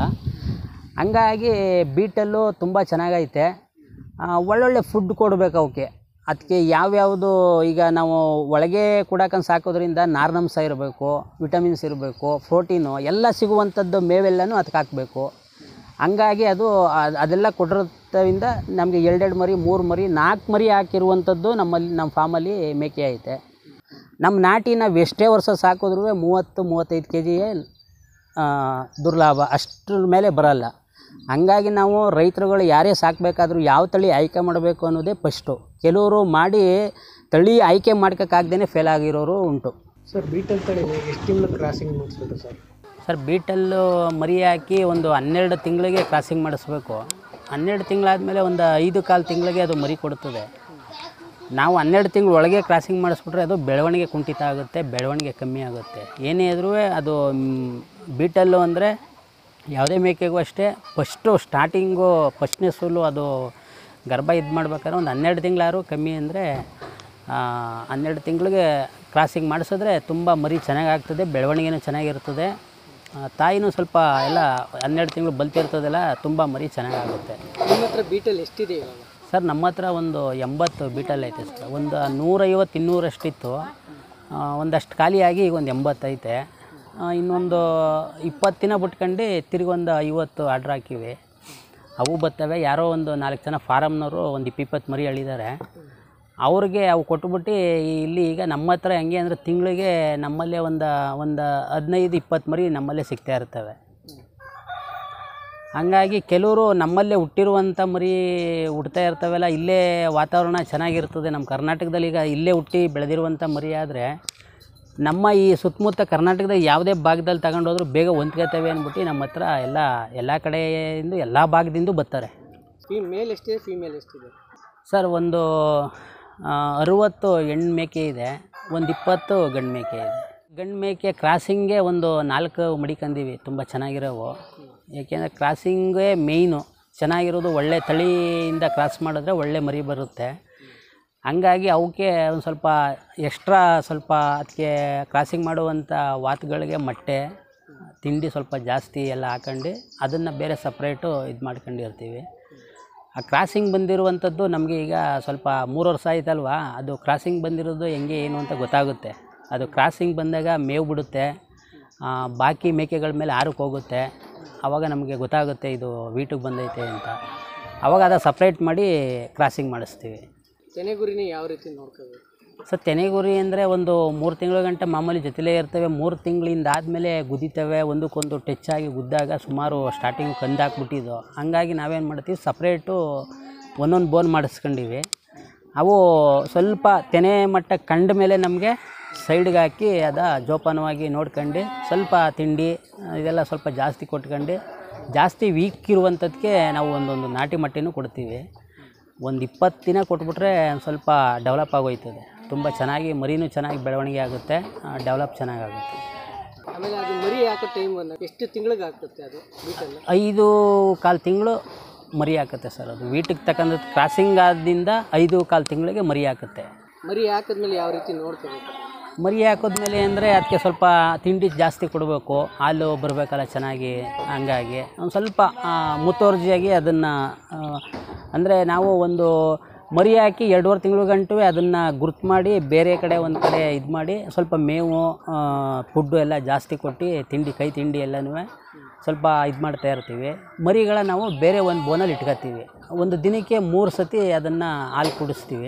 ಹಂಗಾಗಿ ಬೀಟಲ್ಲು ತುಂಬ ಚೆನ್ನಾಗೈತೆ ಆ, ಒಳ್ಳೊಳ್ಳೆ ಫುಡ್ ಕೊಡಬೇಕು ಅವಕ್ಕೆ ಅದಕ್ಕೆ ಯಾವ್ಯಾವುದು ಈಗ ನಾವು ಒಳಗೆ ಕುಡಕಂಡು ಸಾಕೋದ್ರಿಂದ ನಾರಿನಂಶ ಇರಬೇಕು ವಿಟಮಿನ್ಸ್ ಇರಬೇಕು ಪ್ರೋಟೀನು ಎಲ್ಲ ಸಿಗುವಂಥದ್ದು ಮೇವೆಲ್ಲನೂ ಅದಕ್ಕೆ ಹಾಕಬೇಕು ಹಂಗಾಗಿ ಅದು ಅದ್- ಅದೆಲ್ಲ ಕೊಟ್ಟಿರೋದ್ರಿಂದ ನಮಗೆ ಎರಡೆರಡು ಮರಿ ಮೂರು ಮರಿ ನಾಲ್ಕು ಮರಿ ಹಾಕಿರುವಂಥದ್ದು ನಮ್ಮಲ್ಲಿ ನಮ್ಮ ಫಾರ್ಮಲ್ಲಿ ಮೇಕೆ ಐತೆ ನಮ್ಮ ನಾಟಿ ನಾವು ಎಷ್ಟೇ ವರ್ಷ ಸಾಕಿದ್ರೂ ಮೂವತ್ತು ಮೂವತ್ತೈದು ಕೆ ಜಿಯೇ ದುರ್ಲಾಭ ಅಷ್ಟ್ರ ಮೇಲೆ ಬರಲ್ಲ ಹಂಗಾಗಿ ನಾವು ರೈತರುಗಳು ಯಾರೇ ಸಾಕಬೇಕಾದ್ರೂ ಯಾವ ತಳಿ ಆಯ್ಕೆ ಮಾಡಬೇಕು ಅನ್ನೋದೇ ಫಸ್ಟು ಕೆಲವರು ಮಾಡಿ ತಳಿ ಆಯ್ಕೆ ಮಾಡ್ಕೋಕ್ಕಾಗ್ದೇ ಫೇಲ್ ಆಗಿರೋರು ಉಂಟು ಸರ್ ಬೀಟಲ್ ತಳಿನ ಎಷ್ಟು ತಿಂಗಳು ಕ್ರಾಸಿಂಗ್ ಮಾಡಿಸ್ಬೇಕು ಸರ್ ಸರ್ ಬೀಟಲ್ಲು ಮರಿ ಹಾಕಿ ಒಂದು ಹನ್ನೆರಡು ತಿಂಗಳಿಗೆ ಕ್ರಾಸಿಂಗ್ ಮಾಡಿಸ್ಬೇಕು ಹನ್ನೆರಡು ತಿಂಗಳಾದಮೇಲೆ ಒಂದು ಐದು ಕಾಲು ತಿಂಗಳಿಗೆ ಅದು ಮರಿ ಕೊಡ್ತದೆ ನಾವು ಹನ್ನೆರಡು ತಿಂಗಳ ಒಳಗೆ ಕ್ರಾಸಿಂಗ್ ಮಾಡಿಸ್ಬಿಟ್ರೆ ಅದು ಬೆಳವಣಿಗೆ ಕುಂಠಿತ ಆಗುತ್ತೆ ಬೆಳವಣಿಗೆ ಕಮ್ಮಿ ಆಗುತ್ತೆ ಏನೇ ಇದ್ರೂ ಅದು ಮ್, ಬೀಟಲ್ಲು ಅಂದರೆ ಯಾವುದೇ ಮೇಕೆಗೂ ಅಷ್ಟೇ ಫಸ್ಟು ಸ್ಟಾರ್ಟಿಂಗು ಫಸ್ಟ್ನೇ ಸೂಲು ಅದು ಗರ್ಭ ಇದು ಮಾಡ್ಬೇಕಾದ್ರೆ ಒಂದು ಹನ್ನೆರಡು ತಿಂಗಳಾದ್ರು ಕಮ್ಮಿ ಅಂದರೆ ಹನ್ನೆರಡು ತಿಂಗಳಿಗೆ ಕ್ರಾಸಿಂಗ್ ಮಾಡಿಸಿದ್ರೆ ತುಂಬ ಮರಿ ಚೆನ್ನಾಗಾಗ್ತದೆ ಬೆಳವಣಿಗೆನೂ ಚೆನ್ನಾಗಿರ್ತದೆ ಆ, ತಾಯಿನೂ ಸ್ವಲ್ಪ ಎಲ್ಲ ಹನ್ನೆರಡು ತಿಂಗಳು ಬಲ್ತಿರ್ತದಲ್ಲ ತುಂಬ ಮರಿ ಚೆನ್ನಾಗಾಗುತ್ತೆ ನಿಮ್ಮ ಹತ್ರ ಬೀಟಲ್ ಎಷ್ಟಿದೆ ಇವಾಗ ಸರ್ ನಮ್ಮ ಹತ್ರ ಒಂದು ಎಂಬತ್ತು ಬೀಟಲ್ ಐತೆ ಸರ್ ಒಂದು ನೂರೈವತ್ತು ಇನ್ನೂರಷ್ಟಿತ್ತು ಆ, ಒಂದಷ್ಟು ಖಾಲಿಯಾಗಿ ಈಗ ಒಂದು ಎಂಬತ್ತೈತೆ ಆ, ಇನ್ನೊಂದು ಇಪ್ಪತ್ತು ದಿನ ಬಿಟ್ಕೊಂಡು ತಿರ್ಗಿ ಒಂದು ಐವತ್ತು ಆರ್ಡ್ರ್ ಹಾಕಿವಿ ಅವು ಬರ್ತವೆ ಯಾರೋ ಒಂದು ನಾಲ್ಕು ಜನ ಫಾರಮ್ನವರು ಒಂದು ಇಪ್ಪಿಪ್ಪತ್ತು ಮರಿ ಅಳಿದ್ದಾರೆ ಅವ್ರಿಗೆ ಅವು ಕೊಟ್ಬಿಟ್ಟು ಇಲ್ಲಿ ಈಗ ನಮ್ಮ ಹತ್ರ ಹೆಂಗೆ ಅಂದರೆ ತಿಂಗಳಿಗೆ ನಮ್ಮಲ್ಲೇ ಒಂದು ಒಂದು ಹದಿನೈದು ಇಪ್ಪತ್ತು ಮರಿ ನಮ್ಮಲ್ಲೇ ಸಿಗ್ತಾ ಇರ್ತವೆ ಹಂಗಾಗಿ ಕೆಲವರು ನಮ್ಮಲ್ಲೇ ಹುಟ್ಟಿರುವಂಥ ಮರಿ ಹುಡ್ತಾ ಇರ್ತವೆಲ್ಲ ಇಲ್ಲೇ ವಾತಾವರಣ ಚೆನ್ನಾಗಿರ್ತದೆ ನಮ್ಮ ಕರ್ನಾಟಕದಲ್ಲಿ ಈಗ ಇಲ್ಲೇ ಹುಟ್ಟಿ ಬೆಳೆದಿರುವಂಥ ಮರಿ ಆದರೆ ನಮ್ಮ ಈ ಸುತ್ತಮುತ್ತ ಕರ್ನಾಟಕದ ಯಾವುದೇ ಭಾಗದಲ್ಲಿ ತಗೊಂಡೋದ್ರೂ ಬೇಗ ಹೊಂದ್ಕೋತವೆ ಅಂದ್ಬಿಟ್ಟು ನಮ್ಮ ಹತ್ರ ಎಲ್ಲ ಎಲ್ಲ ಕಡೆಯಿಂದ ಎಲ್ಲ ಭಾಗದಿಂದ ಬರ್ತಾರೆ ಫೀ ಮೇಲ್ ಎಷ್ಟಿದೆ ಫೀಮೇಲ್ ಎಷ್ಟಿದೆ ಸರ್ ಒಂದು ಆ, ಅರುವತ್ತು ಹೆಣ್ಣು ಮೇಕೆ ಇದೆ ಒಂದು ಇಪ್ಪತ್ತು ಗಂಡು ಮೇಕೆ ಇದೆ ಗಂಡು ಮೇಕೆ ಕ್ರಾಸಿಂಗ್ಗೆ ಒಂದು ನಾಲ್ಕು ಮಡಿಕಂದೀವಿ ತುಂಬ ಚೆನ್ನಾಗಿರೋವು ಏಕೆಂದರೆ ಕ್ರಾಸಿಂಗೇ ಮೇಯ್ನು ಚೆನ್ನಾಗಿರೋದು ಒಳ್ಳೆ ತಳಿಯಿಂದ ಕ್ರಾಸ್ ಮಾಡಿದ್ರೆ ಒಳ್ಳೆ ಮರಿ ಬರುತ್ತೆ ಹಂಗಾಗಿ ಅವಕ್ಕೆ ಒಂದು ಸ್ವಲ್ಪ ಎಕ್ಸ್ಟ್ರಾ ಸ್ವಲ್ಪ ಅದಕ್ಕೆ ಕ್ರಾಸಿಂಗ್ ಮಾಡುವಂಥ ವಾತ್ಗಳಿಗೆ ಮೊಟ್ಟೆ ತಿಂಡಿ ಸ್ವಲ್ಪ ಜಾಸ್ತಿ ಎಲ್ಲ ಹಾಕೊಂಡು ಅದನ್ನು ಬೇರೆ ಸಪ್ರೇಟು ಇದು ಮಾಡ್ಕೊಂಡಿರ್ತೀವಿ ಆ ಕ್ರಾಸಿಂಗ್ ಬಂದಿರುವಂಥದ್ದು ನಮಗೆ ಈಗ ಸ್ವಲ್ಪ ಮೂರು ವರ್ಷ ಆಯ್ತಲ್ವಾ ಅದು ಕ್ರಾಸಿಂಗ್ ಬಂದಿರೋದು ಹೆಂಗೆ ಏನು ಅಂತ ಗೊತ್ತಾಗುತ್ತೆ ಅದು ಕ್ರಾಸಿಂಗ್ ಬಂದಾಗ ಮೇವು ಬಿಡುತ್ತೆ ಆ, ಬಾಕಿ ಮೇಕೆಗಳ ಮೇಲೆ ಆರಕ್ಕೆ ಹೋಗುತ್ತೆ ಆವಾಗ ನಮಗೆ ಗೊತ್ತಾಗುತ್ತೆ ಇದು ವೀಟಿಗೆ ಬಂದೈತೆ ಅಂತ ಆವಾಗ ಅದ ಸಪ್ರೇಟ್ ಮಾಡಿ ಕ್ರಾಸಿಂಗ್ ಮಾಡಿಸ್ತೀವಿ ತೆನೆಗುರಿನ ಯಾವ ರೀತಿ ನೋಡ್ಕೋಬೇಕು ಸೊ ತೆನೆಗುರಿ ಅಂದರೆ ಒಂದು ಮೂರು ತಿಂಗಳ ಗಂಟೆ ಮಾಮೂಲಿ ಜೊತೆಲೇ ಇರ್ತವೆ ಮೂರು ತಿಂಗಳಿಂದ ಆದಮೇಲೆ ಗುದಿತವೆ ಒಂದಕ್ಕೊಂದು ಟಚ್ ಆಗಿ ಗುದ್ದಾಗ ಸುಮಾರು ಸ್ಟಾರ್ಟಿಂಗ್ ಕಂದಾಕ್ಬಿಟ್ಟಿದ್ದು ಹಂಗಾಗಿ ನಾವೇನು ಮಾಡ್ತೀವಿ ಸಪ್ರೇಟು ಒಂದೊಂದು ಬೋನ್ ಮಾಡಿಸ್ಕೊಂಡಿವಿ ಅವು ಸ್ವಲ್ಪ ತೆನೆ ಮಟ್ಟ ಕಂಡ ಮೇಲೆ ನಮಗೆ ಸೈಡ್ಗೆ ಹಾಕಿ ಅದ ಜೋಪಾನವಾಗಿ ನೋಡ್ಕೊಂಡು ಸ್ವಲ್ಪ ತಿಂಡಿ ಆ, ಇದೆಲ್ಲ ಸ್ವಲ್ಪ ಜಾಸ್ತಿ ಕೊಟ್ಕೊಂಡು ಜಾಸ್ತಿ ವೀಕ್ ಇರುವಂಥದ್ದಕ್ಕೆ ನಾವು ಒಂದೊಂದು ನಾಟಿ ಮಟ್ಟಿನೂ ಕೊಡ್ತೀವಿ ಒಂದು ಇಪ್ಪತ್ತು ದಿನ ಕೊಟ್ಬಿಟ್ರೆ ಒಂದ್ ಸ್ವಲ್ಪ ಡೆವಲಪ್ ಆಗೋಯ್ತದೆ ತುಂಬ ಚೆನ್ನಾಗಿ ಮರಿನೂ ಚೆನ್ನಾಗಿ ಬೆಳವಣಿಗೆ ಆಗುತ್ತೆ ಡೆವಲಪ್ ಚೆನ್ನಾಗಾಗುತ್ತೆ ಆಮೇಲೆ ಅದು ಮರಿ ಹಾಕೋ ಟೈಮ್ ಬಂದಾಗ ಎಷ್ಟು ತಿಂಗಳಿಗೆ ಆಗ್ತದೆ ಅದು ಬೀಟಲ್ ಐದು ಕಾಲು ತಿಂಗಳು ಮರಿ ಹಾಕುತ್ತೆ ಸರ್ ಅದು ವೀಟಿಗೆ ತಕ್ಕಂಥ ಕ್ರಾಸಿಂಗ್ ಆದಿಂದ ಐದು ಕಾಲು ತಿಂಗಳಿಗೆ ಮರಿ ಹಾಕುತ್ತೆ ಮರಿ ಹಾಕಿದ್ಮೇಲೆ ಯಾವ ರೀತಿ ನೋಡ್ಕೋಬೇಕು ಮರಿ ಹಾಕಿದ್ಮೇಲೆ ಅಂದರೆ ಅದಕ್ಕೆ ಸ್ವಲ್ಪ ತಿಂಡಿ ಜಾಸ್ತಿ ಕೊಡಬೇಕು ಹಾಲು ಬರಬೇಕಲ್ಲ ಚೆನ್ನಾಗಿ ಹಂಗಾಗಿ ಒಂದು ಸ್ವಲ್ಪ ಆ, ಮುತುವರ್ಜಿಯಾಗಿ ಅದನ್ನು ಅಂದರೆ ನಾವು ಒಂದು ಮರಿ ಹಾಕಿ ಎರಡೂವರೆ ತಿಂಗಳು ಗಂಟು ಅದನ್ನು ಗುರ್ತು ಮಾಡಿ ಬೇರೆ ಕಡೆ ಒಂದು ಕಡೆ ಇದು ಮಾಡಿ ಸ್ವಲ್ಪ ಮೇವು ಫುಡ್ಡು ಎಲ್ಲ ಜಾಸ್ತಿ ಕೊಟ್ಟು ತಿಂಡಿ ಕೈ ತಿಂಡಿ ಎಲ್ಲನೂ ಸ್ವಲ್ಪ ಇದು ಮಾಡ್ತಾ ಇರ್ತೀವಿ ಮರಿಗಳ ನಾವು ಬೇರೆ ಒಂದು ಬೋನಲ್ಲಿ ಇಟ್ಕೊತೀವಿ ಒಂದು ದಿನಕ್ಕೆ ಮೂರು ಸತಿ ಅದನ್ನು ಹಾಲು ಕುಡಿಸ್ತೀವಿ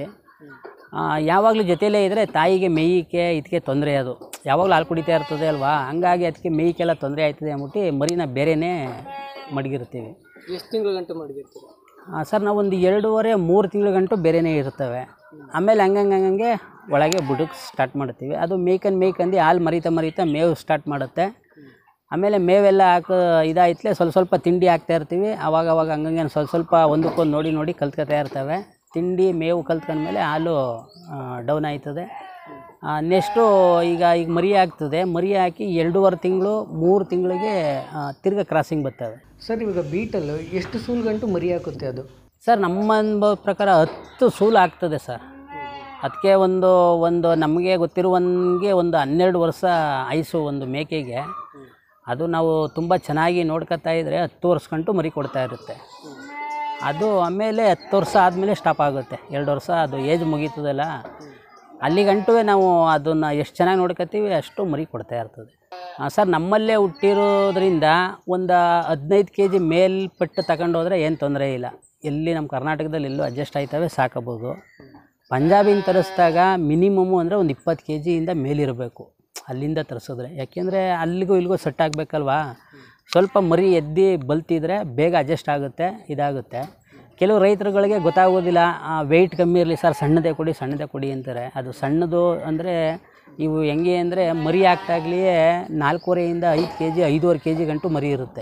ಯಾವಾಗಲೂ ಜೊತೆಯಲ್ಲೇ ಇದ್ದರೆ ತಾಯಿಗೆ ಮೇಯ್ಕೆ ಇದಕ್ಕೆ ತೊಂದರೆ ಅದು ಯಾವಾಗಲೂ ಹಾಲು ಕುಡಿತಾ ಇರ್ತದೆ ಅಲ್ವಾ ಹಂಗಾಗಿ ಅದಕ್ಕೆ ಮೇಯ್ಕೆಲ್ಲ ತೊಂದರೆ ಆಯ್ತದೆ ಅಂದ್ಬಿಟ್ಟು ಮರಿನ ಬೇರೆಯೇ ಮಡಗಿರ್ತೀವಿ ಎಷ್ಟು ತಿಂಗಳ ಗಂಟೆ ಮಡಗಿರ್ತೀರ ಆ, ಸರ್ ನಾವು ಒಂದು ಎರಡೂವರೆ ಮೂರು ತಿಂಗಳ ಗಂಟು ಬೇರೆಯೇ ಇರ್ತವೆ ಆಮೇಲೆ ಹಂಗಂಗೆ ಹಂಗಂಗೆ ಒಳಗೆ ಬುಡಕ್ಕೆ ಸ್ಟಾರ್ಟ್ ಮಾಡ್ತೀವಿ ಅದು ಮೇಯ್ಕಂದು ಮೇಯ್ಕಂದು ಹಾಲು ಮರಿತಾ ಮರಿತಾ ಮೇವು ಸ್ಟಾರ್ಟ್ ಮಾಡುತ್ತೆ ಆಮೇಲೆ ಮೇವೆಲ್ಲ ಹಾಕೋ ಇದಾಯ್ತಲೆ ಸ್ವಲ್ಪ ಸ್ವಲ್ಪ ತಿಂಡಿ ಹಾಕ್ತಾ ಇರ್ತೀವಿ ಅವಾಗ ಅವಾಗ ಹಂಗಂಗೆ ಸ್ವಲ್ಪ ಸ್ವಲ್ಪ ಒಂದಕ್ಕೊಂದು ನೋಡಿ ನೋಡಿ ಕಲ್ತ್ಕೊತಾ ಇರ್ತವೆ ತಿಂಡಿ ಮೇವು ಕಲ್ತ್ಕೊಂಡ್ಮೇಲೆ ಹಾಲು ಡೌನ್ ಆಯ್ತದೆ ನೆಕ್ಸ್ಟು ಈಗ ಈಗ ಮರಿ ಆಗ್ತದೆ ಮರಿ ಹಾಕಿ ಎರಡೂವರೆ ತಿಂಗಳು ಮೂರು ತಿಂಗಳಿಗೆ ತಿರ್ಗಾ ಕ್ರಾಸಿಂಗ್ ಬರ್ತವೆ ಸರ್ ಇವಾಗ ಬೀಟಲ್ ಎಷ್ಟು ಸೂಲ್ ಗಂಟು ಮರಿ ಹಾಕುತ್ತೆ ಅದು ಸರ್ ನಮ್ಮ ಅನುಭವ ಪ್ರಕಾರ ಹತ್ತು ಸೂಲು ಆಗ್ತದೆ ಸರ್ ಅದಕ್ಕೆ ಒಂದು ಒಂದು ನಮಗೆ ಗೊತ್ತಿರುವಂಗೆ ಒಂದು ಹನ್ನೆರಡು ವರ್ಷ ಆಯುಸು ಒಂದು ಮೇಕೆಗೆ ಅದು ನಾವು ತುಂಬ ಚೆನ್ನಾಗಿ ನೋಡ್ಕೊತಾ ಇದ್ದರೆ ಹತ್ತು ವರ್ಷ ಗಂಟು ಮರಿ ಕೊಡ್ತಾ ಇರುತ್ತೆ ಅದು ಆಮೇಲೆ ಹತ್ತು ವರ್ಷ ಆದಮೇಲೆ ಸ್ಟಾಪ್ ಆಗುತ್ತೆ ಎರಡು ವರ್ಷ ಅದು ಏಜ್ ಮುಗೀತದಲ್ಲ ಅಲ್ಲಿಗಂಟು ನಾವು ಅದನ್ನು ಎಷ್ಟು ಚೆನ್ನಾಗಿ ನೋಡ್ಕೊತೀವಿ ಅಷ್ಟು ಮರಿ ಕೊಡ್ತಾ ಇರ್ತದೆ ಆ, ಸರ್ ನಮ್ಮಲ್ಲೇ ಹುಟ್ಟಿರೋದ್ರಿಂದ ಒಂದು ಹದಿನೈದು ಕೆ ಜಿ ಮೇಲ್ಪಟ್ಟು ತಗೊಂಡೋದ್ರೆ ಏನು ತೊಂದರೆ ಇಲ್ಲ ಎಲ್ಲಿ ನಮ್ಮ ಕರ್ನಾಟಕದಲ್ಲಿ ಎಲ್ಲೂ ಅಡ್ಜಸ್ಟ್ ಆಯ್ತವೆ ಸಾಕಬೋದು ಪಂಜಾಬಿನ ತರಿಸಿದಾಗ ಮಿನಿಮಮ್ಮು ಅಂದರೆ ಒಂದು ಇಪ್ಪತ್ತು ಕೆ ಜಿಯಿಂದ ಮೇಲಿರಬೇಕು ಅಲ್ಲಿಂದ ತರಿಸಿದ್ರೆ ಯಾಕೆಂದರೆ ಅಲ್ಲಿಗೂ ಇಲ್ಲಿಗೂ ಸೆಟ್ ಆಗಬೇಕಲ್ವಾ ಸ್ವಲ್ಪ ಮರಿ ಎದ್ದು ಬಲ್ತಿದ್ರೆ ಬೇಗ ಅಡ್ಜಸ್ಟ್ ಆಗುತ್ತೆ ಇದಾಗುತ್ತೆ ಕೆಲವು ರೈತರುಗಳಿಗೆ ಗೊತ್ತಾಗೋದಿಲ್ಲ ವೆಯ್ಟ್ ಕಮ್ಮಿ ಇರಲಿ ಸರ್ ಸಣ್ಣದೇ ಕೊಡಿ ಸಣ್ಣದೇ ಕೊಡಿ ಅಂತಾರೆ ಅದು ಸಣ್ಣದು ಅಂದರೆ ಇವು ಹೆಂಗೆ ಅಂದರೆ ಮರಿ ಹಾಕ್ದಾಗ್ಲಿಯೇ ನಾಲ್ಕೂವರೆಯಿಂದ ಐದು ಕೆ ಜಿ ಐದೂವರೆ ಕೆ ಜಿ ಗಂಟು ಮರಿ ಇರುತ್ತೆ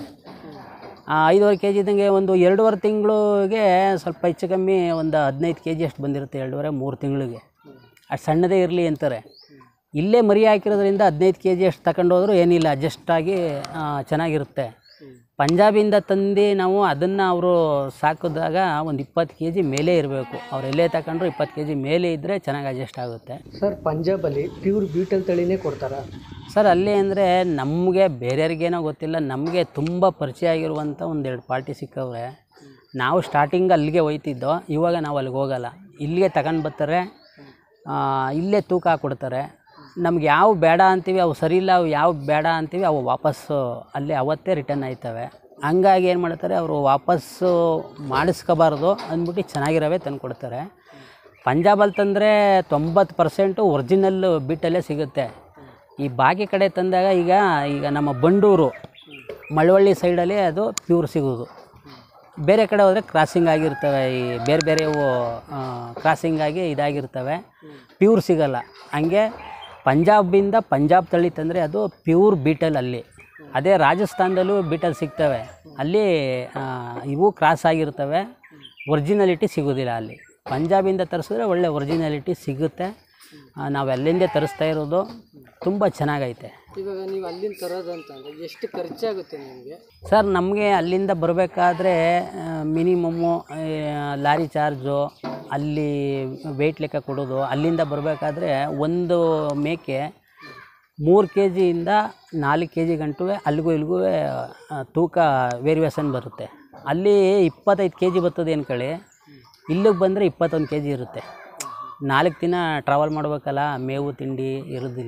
ಆ ಐದೂವರೆ ಕೆ ಜಿ ಇದ್ದಂಗೆ ಒಂದು ಎರಡೂವರೆ ತಿಂಗಳಿಗೆ ಸ್ವಲ್ಪ ಹೆಚ್ಚು ಕಮ್ಮಿ ಒಂದು ಹದಿನೈದು ಕೆ ಜಿ ಅಷ್ಟು ಬಂದಿರುತ್ತೆ ಎರಡೂವರೆ ಮೂರು ತಿಂಗಳಿಗೆ ಅಷ್ಟು ಸಣ್ಣದೇ ಇರಲಿ ಅಂತಾರೆ ಇಲ್ಲೇ ಮರಿ ಹಾಕಿರೋದ್ರಿಂದ ಹದಿನೈದು ಕೆ ಜಿ ಅಷ್ಟು ತಗೊಂಡೋದ್ರೂ ಏನಿಲ್ಲ ಅಡ್ಜಸ್ಟ್ ಆಗಿ ಆ, ಚೆನ್ನಾಗಿರುತ್ತೆ ಪಂಜಾಬಿಂದ ತಂದು ನಾವು ಅದನ್ನು ಅವರು ಸಾಕಿದಾಗ ಒಂದು ಇಪ್ಪತ್ತು ಕೆ ಜಿ ಮೇಲೆ ಇರಬೇಕು ಅವ್ರು ಎಲ್ಲೇ ತಗೊಂಡ್ರು ಇಪ್ಪತ್ತು ಕೆ ಜಿ ಮೇಲೆ ಇದ್ದರೆ ಚೆನ್ನಾಗಿ ಅಡ್ಜಸ್ಟ್ ಆಗುತ್ತೆ ಸರ್ ಪಂಜಾಬಲ್ಲಿ ಪ್ಯೂರ್ ಬೀಟಲ್ ತಳಿನೇ ಕೊಡ್ತಾರಾ ಸರ್ ಅಲ್ಲಿ ಅಂದರೆ ನಮಗೆ ಬೇರೆಯವ್ರಿಗೇನೋ ಗೊತ್ತಿಲ್ಲ ನಮಗೆ ತುಂಬ ಪರಿಚಯ ಆಗಿರುವಂಥ ಒಂದೆರಡು ಪಾರ್ಟಿ ಸಿಕ್ಕವ್ರೆ ನಾವು ಸ್ಟಾರ್ಟಿಂಗ್ ಅಲ್ಲಿಗೆ ಹೋಯ್ತಿದ್ದೋ ಇವಾಗ ನಾವು ಅಲ್ಲಿಗೆ ಹೋಗಲ್ಲ ಇಲ್ಲಿಗೆ ತಗೊಂಡು ಬರ್ತಾರೆ ಆ, ಇಲ್ಲೇ ತೂಕ ಕೊಡ್ತಾರೆ ನಮ್ಗೆ ಯಾವ ಬೇಡ ಅಂತೀವಿ ಅವು ಸರಿ ಇಲ್ಲ ಅವು ಯಾವ ಬೇಡ ಅಂತೀವಿ ಅವು ವಾಪಸ್ಸು ಅಲ್ಲೇ ಅವತ್ತೇ ರಿಟರ್ನ್ ಆಯ್ತವೆ ಹಂಗಾಗಿ ಏನು ಮಾಡ್ತಾರೆ ಅವರು ವಾಪಸ್ಸು ಮಾಡಿಸ್ಕೋಬಾರ್ದು ಅಂದ್ಬಿಟ್ಟು ಚೆನ್ನಾಗಿರೋವೇ ತಂದು ಕೊಡ್ತಾರೆ ಪಂಜಾಬಲ್ಲಿ ತಂದರೆ ತೊಂಬತ್ತು ಪರ್ಸೆಂಟು ಒರಿಜಿನಲ್ ಬಿಟ್ಟಲ್ಲೇ ಸಿಗುತ್ತೆ ಈ ಬಾಕಿ ಕಡೆ ತಂದಾಗ ಈಗ ಈಗ ನಮ್ಮ ಬಂಡೂರು ಮಳವಳ್ಳಿ ಸೈಡಲ್ಲಿ ಅದು ಪ್ಯೂರ್ ಸಿಗೋದು ಬೇರೆ ಕಡೆ ಹೋದರೆ ಕ್ರಾಸಿಂಗ್ ಆಗಿರ್ತವೆ ಈ ಬೇರೆ ಬೇರೆವು ಕ್ರಾಸಿಂಗ್ ಆಗಿ ಇದಾಗಿರ್ತವೆ ಪ್ಯೂರ್ ಸಿಗಲ್ಲ ಹಂಗೆ ಪಂಜಾಬಿಂದ ಪಂಜಾಬ್ ತಳಿ ತಂದರೆ ಅದು ಪ್ಯೂರ್ ಬೀಟಲ್ ಅಲ್ಲಿ ಅದೇ ರಾಜಸ್ಥಾನದಲ್ಲೂ ಬೀಟಲ್ ಸಿಗ್ತವೆ ಅಲ್ಲಿ ಆ, ಇವು ಕ್ರಾಸ್ ಆಗಿರ್ತವೆ ಒರಿಜಿನಲಿಟಿ ಸಿಗೋದಿಲ್ಲ ಅಲ್ಲಿ ಪಂಜಾಬಿಂದ ತರಿಸಿದ್ರೆ ಒಳ್ಳೆ ಒರಿಜಿನಾಲಿಟಿ ಸಿಗುತ್ತೆ ಆ, ನಾವು ಅಲ್ಲಿಂದೇ ತರಿಸ್ತಾ ಇರೋದು ತುಂಬ ಚೆನ್ನಾಗೈತೆ ಇವಾಗ ನೀವು ಅಲ್ಲಿಂದ ತರೋದಂತಂದ್ರೆ ಎಷ್ಟು ಖರ್ಚಾಗುತ್ತೆ ನಿಮಗೆ ಸರ್ ನಮಗೆ ಅಲ್ಲಿಂದ ಬರಬೇಕಾದ್ರೆ ಮಿನಿಮಮ್ಮು ಲಾರಿ ಚಾರ್ಜು ಅಲ್ಲಿ ವೆಯ್ಟ್ ಲೆಕ್ಕ ಕೊಡೋದು ಅಲ್ಲಿಂದ ಬರಬೇಕಾದ್ರೆ ಒಂದು ಮೇಕೆ ಮೂರು ಕೆ ಜಿಯಿಂದ ನಾಲ್ಕು ಕೆ ಜಿ ಗಂಟು ಅಲ್ಲಿಗೂ ಇಲ್ಲಿಗೂ ಆ, ತೂಕ ವೇರಿಯೇಷನ್ ಬರುತ್ತೆ ಅಲ್ಲಿ ಇಪ್ಪತ್ತೈದು ಕೆ ಜಿ ಬರ್ತದೆ ಅನ್ಕೊಳ್ಳಿ ಇಲ್ಲಿಗೆ ಬಂದರೆ ಇಪ್ಪತ್ತೊಂದು ಕೆ ಜಿ ಇರುತ್ತೆ ನಾಲ್ಕು ದಿನ ಟ್ರಾವೆಲ್ ಮಾಡ್ಬೇಕಲ್ಲ ಮೇವು ತಿಂಡಿ ಇರೋದಿಲ್ಲ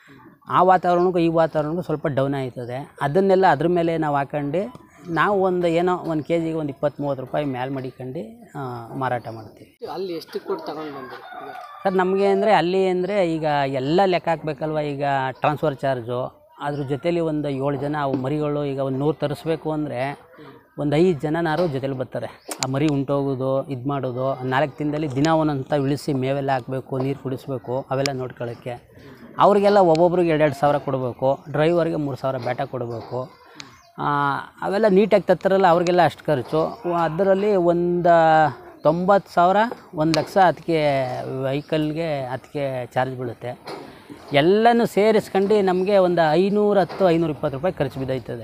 ಆ ವಾತಾವರಣಕ್ಕೂ ಈ ವಾತಾವರಣಕ್ಕೂ ಸ್ವಲ್ಪ ಡೌನ್ ಆಯ್ತದೆ ಅದನ್ನೆಲ್ಲ ಅದ್ರ ಮೇಲೆ ನಾವು ಹಾಕೊಂಡು ನಾವು ಒಂದು ಏನೋ ಒಂದು ಕೆ ಜಿಗೆ ಒಂದು ಇಪ್ಪತ್ತು ಮೂವತ್ತು ರೂಪಾಯಿ ಮ್ಯಾಲೆ ಮಡಿಕೊಂಡು ಆ, ಮಾರಾಟ ಮಾಡ್ತೀವಿ ಅಲ್ಲಿ ಎಷ್ಟು ಕೊಟ್ಟು ತಗೊಂಡು ಬಂದ್ರಿ ಸರ್ ನಮಗೆ ಅಂದರೆ ಅಲ್ಲಿ ಅಂದರೆ ಈಗ ಎಲ್ಲ ಲೆಕ್ಕ ಹಾಕ್ಬೇಕಲ್ವ ಈಗ ಟ್ರಾನ್ಸ್ಫರ್ ಚಾರ್ಜು ಅದ್ರ ಜೊತೇಲಿ ಒಂದು ಏಳು ಜನ ಅವು ಮರಿಗಳು ಈಗ ಒಂದು ನೂರು ತರಿಸ್ಬೇಕು ಅಂದರೆ ಒಂದು ಐದು ಜನನಾರು ಜೊತೆಲಿ ಬರ್ತಾರೆ ಆ ಮರಿ ಉಂಟೋಗೋದು ಇದು ಮಾಡೋದು ನಾಲ್ಕು ದಿನದಲ್ಲಿ ದಿನ ಒಂದೊಂದು ಇಳಿಸಿ ಮೇವೆಲ್ಲ ಹಾಕಬೇಕು ನೀರು ಕುಡಿಸ್ಬೇಕು ಅವೆಲ್ಲ ನೋಡ್ಕೊಳ್ಳೋಕ್ಕೆ ಅವ್ರಿಗೆಲ್ಲ ಒಬ್ಬೊಬ್ರಿಗೆ ಎರಡೆರಡು ಸಾವಿರ ಕೊಡಬೇಕು ಡ್ರೈವರ್ಗೆ ಮೂರು ಸಾವಿರ ಬ್ಯಾಟ ಕೊಡಬೇಕು ಆ, ಅವೆಲ್ಲ ನೀಟಾಗಿ ತತ್ತಾರಲ್ಲ ಅವ್ರಿಗೆಲ್ಲ ಅಷ್ಟು ಖರ್ಚು ಅದರಲ್ಲಿ ಒಂದು ತೊಂಬತ್ತು ಸಾವಿರ ಒಂದು ಲಕ್ಷ ಅದಕ್ಕೆ ವೆಹಿಕಲ್ಗೆ ಅದಕ್ಕೆ ಚಾರ್ಜ್ ಬೀಳುತ್ತೆ ಎಲ್ಲನೂ ಸೇರಿಸ್ಕೊಂಡು ನಮಗೆ ಒಂದು ಐನೂರ ಹತ್ತು ಐನೂರ ಇಪ್ಪತ್ತು ರೂಪಾಯಿ ಖರ್ಚು ಬಿದ್ದೈತದೆ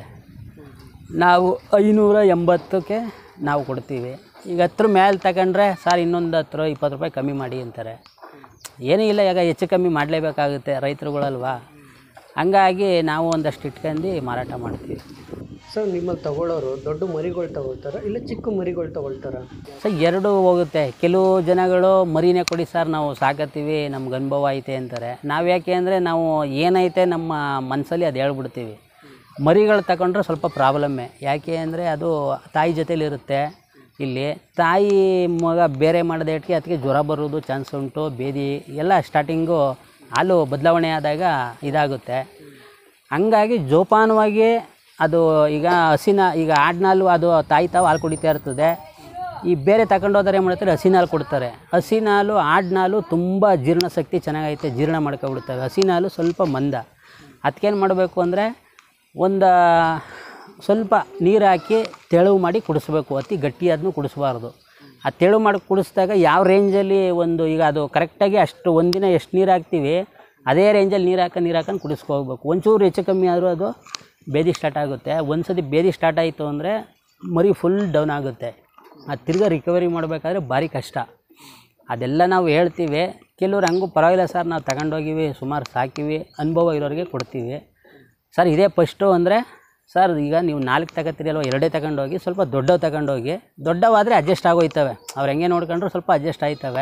ನಾವು ಐನೂರ ಎಂಬತ್ತಕ್ಕೆ ನಾವು ಕೊಡ್ತೀವಿ ಈಗ ಹತ್ರ ಮೇಲೆ ತಗೊಂಡ್ರೆ ಸರ್ ಇನ್ನೊಂದು ಹತ್ತು ರೂಪಾಯಿ ಇಪ್ಪತ್ತು ರೂಪಾಯಿ ಕಮ್ಮಿ ಮಾಡಿ ಅಂತಾರೆ ಏನೂ ಇಲ್ಲ ಈಗ ಹೆಚ್ಚು ಕಮ್ಮಿ ಮಾಡಲೇಬೇಕಾಗುತ್ತೆ ರೈತರುಗಳಲ್ವಾ ಹಂಗಾಗಿ ನಾವು ಒಂದಷ್ಟು ಇಟ್ಕೊಂಡು ಮಾರಾಟ ಮಾಡ್ತೀವಿ ಸರ್ ನಿಮ್ಮಲ್ಲಿ ತಗೊಳ್ಳೋರು ದೊಡ್ಡ ಮರಿಗಳು ತಗೊಳ್ತಾರ ಇಲ್ಲ ಚಿಕ್ಕ ಮರಿಗಳು ತಗೊಳ್ತಾರ ಸೊ ಎರಡು ಹೋಗುತ್ತೆ ಕೆಲವು ಜನಗಳು ಮರಿನೇ ಕೊಡಿ ಸರ್ ನಾವು ಸಾಕತ್ತೀವಿ ನಮ್ಗೆ ಅನುಭವ ಐತೆ ಅಂತಾರೆ ನಾವು ಯಾಕೆ ಅಂದರೆ ನಾವು ಏನೈತೆ ನಮ್ಮ ಮನಸ್ಸಲ್ಲಿ ಅದು ಹೇಳ್ಬಿಡ್ತೀವಿ ಮರಿಗಳು ತಗೊಂಡ್ರೆ ಸ್ವಲ್ಪ ಪ್ರಾಬ್ಲಮ್ಮೆ ಯಾಕೆ ಅಂದರೆ ಅದು ತಾಯಿ ಜೊತೇಲಿರುತ್ತೆ ಇಲ್ಲಿ ತಾಯಿ ಮಗ ಬೇರೆ ಮಾಡಿದೆಟ್ಗೆ ಅದಕ್ಕೆ ಜ್ವರ ಬರೋದು ಚಾನ್ಸ್ ಉಂಟು ಬೇದಿ ಎಲ್ಲ ಸ್ಟಾರ್ಟಿಂಗು ಹಾಲು ಬದಲಾವಣೆ ಆದಾಗ ಇದಾಗುತ್ತೆ ಹಂಗಾಗಿ ಜೋಪಾನವಾಗಿ ಅದು ಈಗ ಹಸಿನ ಈಗ ಆಡ್ನಾಲು ಅದು ತಾಯಿ ತಾವು ಹಾಲು ಕುಡಿತಾ ಇರ್ತದೆ ಈ ಬೇರೆ ತಗೊಂಡೋದ್ರೆ ಏನು ಮಾಡ್ತಾರೆ ಹಸಿನ ಹಾಲು ಕೊಡ್ತಾರೆ ಹಸಿನ ಹಾಲು ಆಡ್ನಾಲು ತುಂಬ ಜೀರ್ಣಶಕ್ತಿ ಚೆನ್ನಾಗೈತೆ ಜೀರ್ಣ ಮಾಡ್ಕೊಬಿಡ್ತವೆ ಹಸಿನ ಹಾಲು ಸ್ವಲ್ಪ ಮಂದ ಅದಕ್ಕೇನು ಮಾಡಬೇಕು ಅಂದರೆ ಒಂದು ಸ್ವಲ್ಪ ನೀರು ಹಾಕಿ ತೆಳುವು ಮಾಡಿ ಕುಡಿಸ್ಬೇಕು ಅತಿ ಗಟ್ಟಿಯಾದ್ರೂ ಕುಡಿಸ್ಬಾರ್ದು ಆ ತೆಳು ಮಾಡಿ ಕುಡಿಸಿದಾಗ ಯಾವ ರೇಂಜಲ್ಲಿ ಒಂದು ಈಗ ಅದು ಕರೆಕ್ಟಾಗಿ ಅಷ್ಟು ಒಂದಿನ ಎಷ್ಟು ನೀರು ಹಾಕ್ತೀವಿ ಅದೇ ರೇಂಜಲ್ಲಿ ನೀರು ಹಾಕೊಂಡು ನೀರು ಹಾಕೊಂಡು ಕುಡಿಸ್ಕೋಬೇಕು ಒಂಚೂರು ಹೆಚ್ಚು ಕಮ್ಮಿ ಆದರೂ ಅದು ಬೇದಿ ಸ್ಟಾರ್ಟ್ ಆಗುತ್ತೆ ಒಂದು ಸತಿ ಬೇದಿ ಸ್ಟಾರ್ಟ್ ಆಯಿತು ಅಂದರೆ ಮರಿ ಫುಲ್ ಡೌನ್ ಆಗುತ್ತೆ ಅದು ತಿರ್ಗಾ ರಿಕವರಿ ಮಾಡಬೇಕಾದ್ರೆ ಭಾರಿ ಕಷ್ಟ ಅದೆಲ್ಲ ನಾವು ಹೇಳ್ತೀವಿ ಕೆಲವ್ರು ಹಂಗೂ ಪರವಾಗಿಲ್ಲ ಸರ್ ನಾವು ತಗೊಂಡೋಗಿವಿ ಸುಮಾರು ಸಾಕಿವಿ ಅನುಭವ ಇರೋರಿಗೆ ಕೊಡ್ತೀವಿ ಸರ್ ಇದೇ ಫಸ್ಟು ಅಂದರೆ ಸರ್ ಈಗ ನೀವು ನಾಲ್ಕು ತಗೋತೀರಿ ಅಲ್ವ ಎರಡೇ ತಗೊಂಡೋಗಿ ಸ್ವಲ್ಪ ದೊಡ್ಡವು ತಗೊಂಡೋಗಿ ದೊಡ್ಡವಾದರೆ ಅಡ್ಜಸ್ಟ್ ಆಗೋಯ್ತವೆ ಅವ್ರು ಹೆಂಗೆ ನೋಡ್ಕೊಂಡ್ರು ಸ್ವಲ್ಪ ಅಡ್ಜಸ್ಟ್ ಆಯ್ತವೆ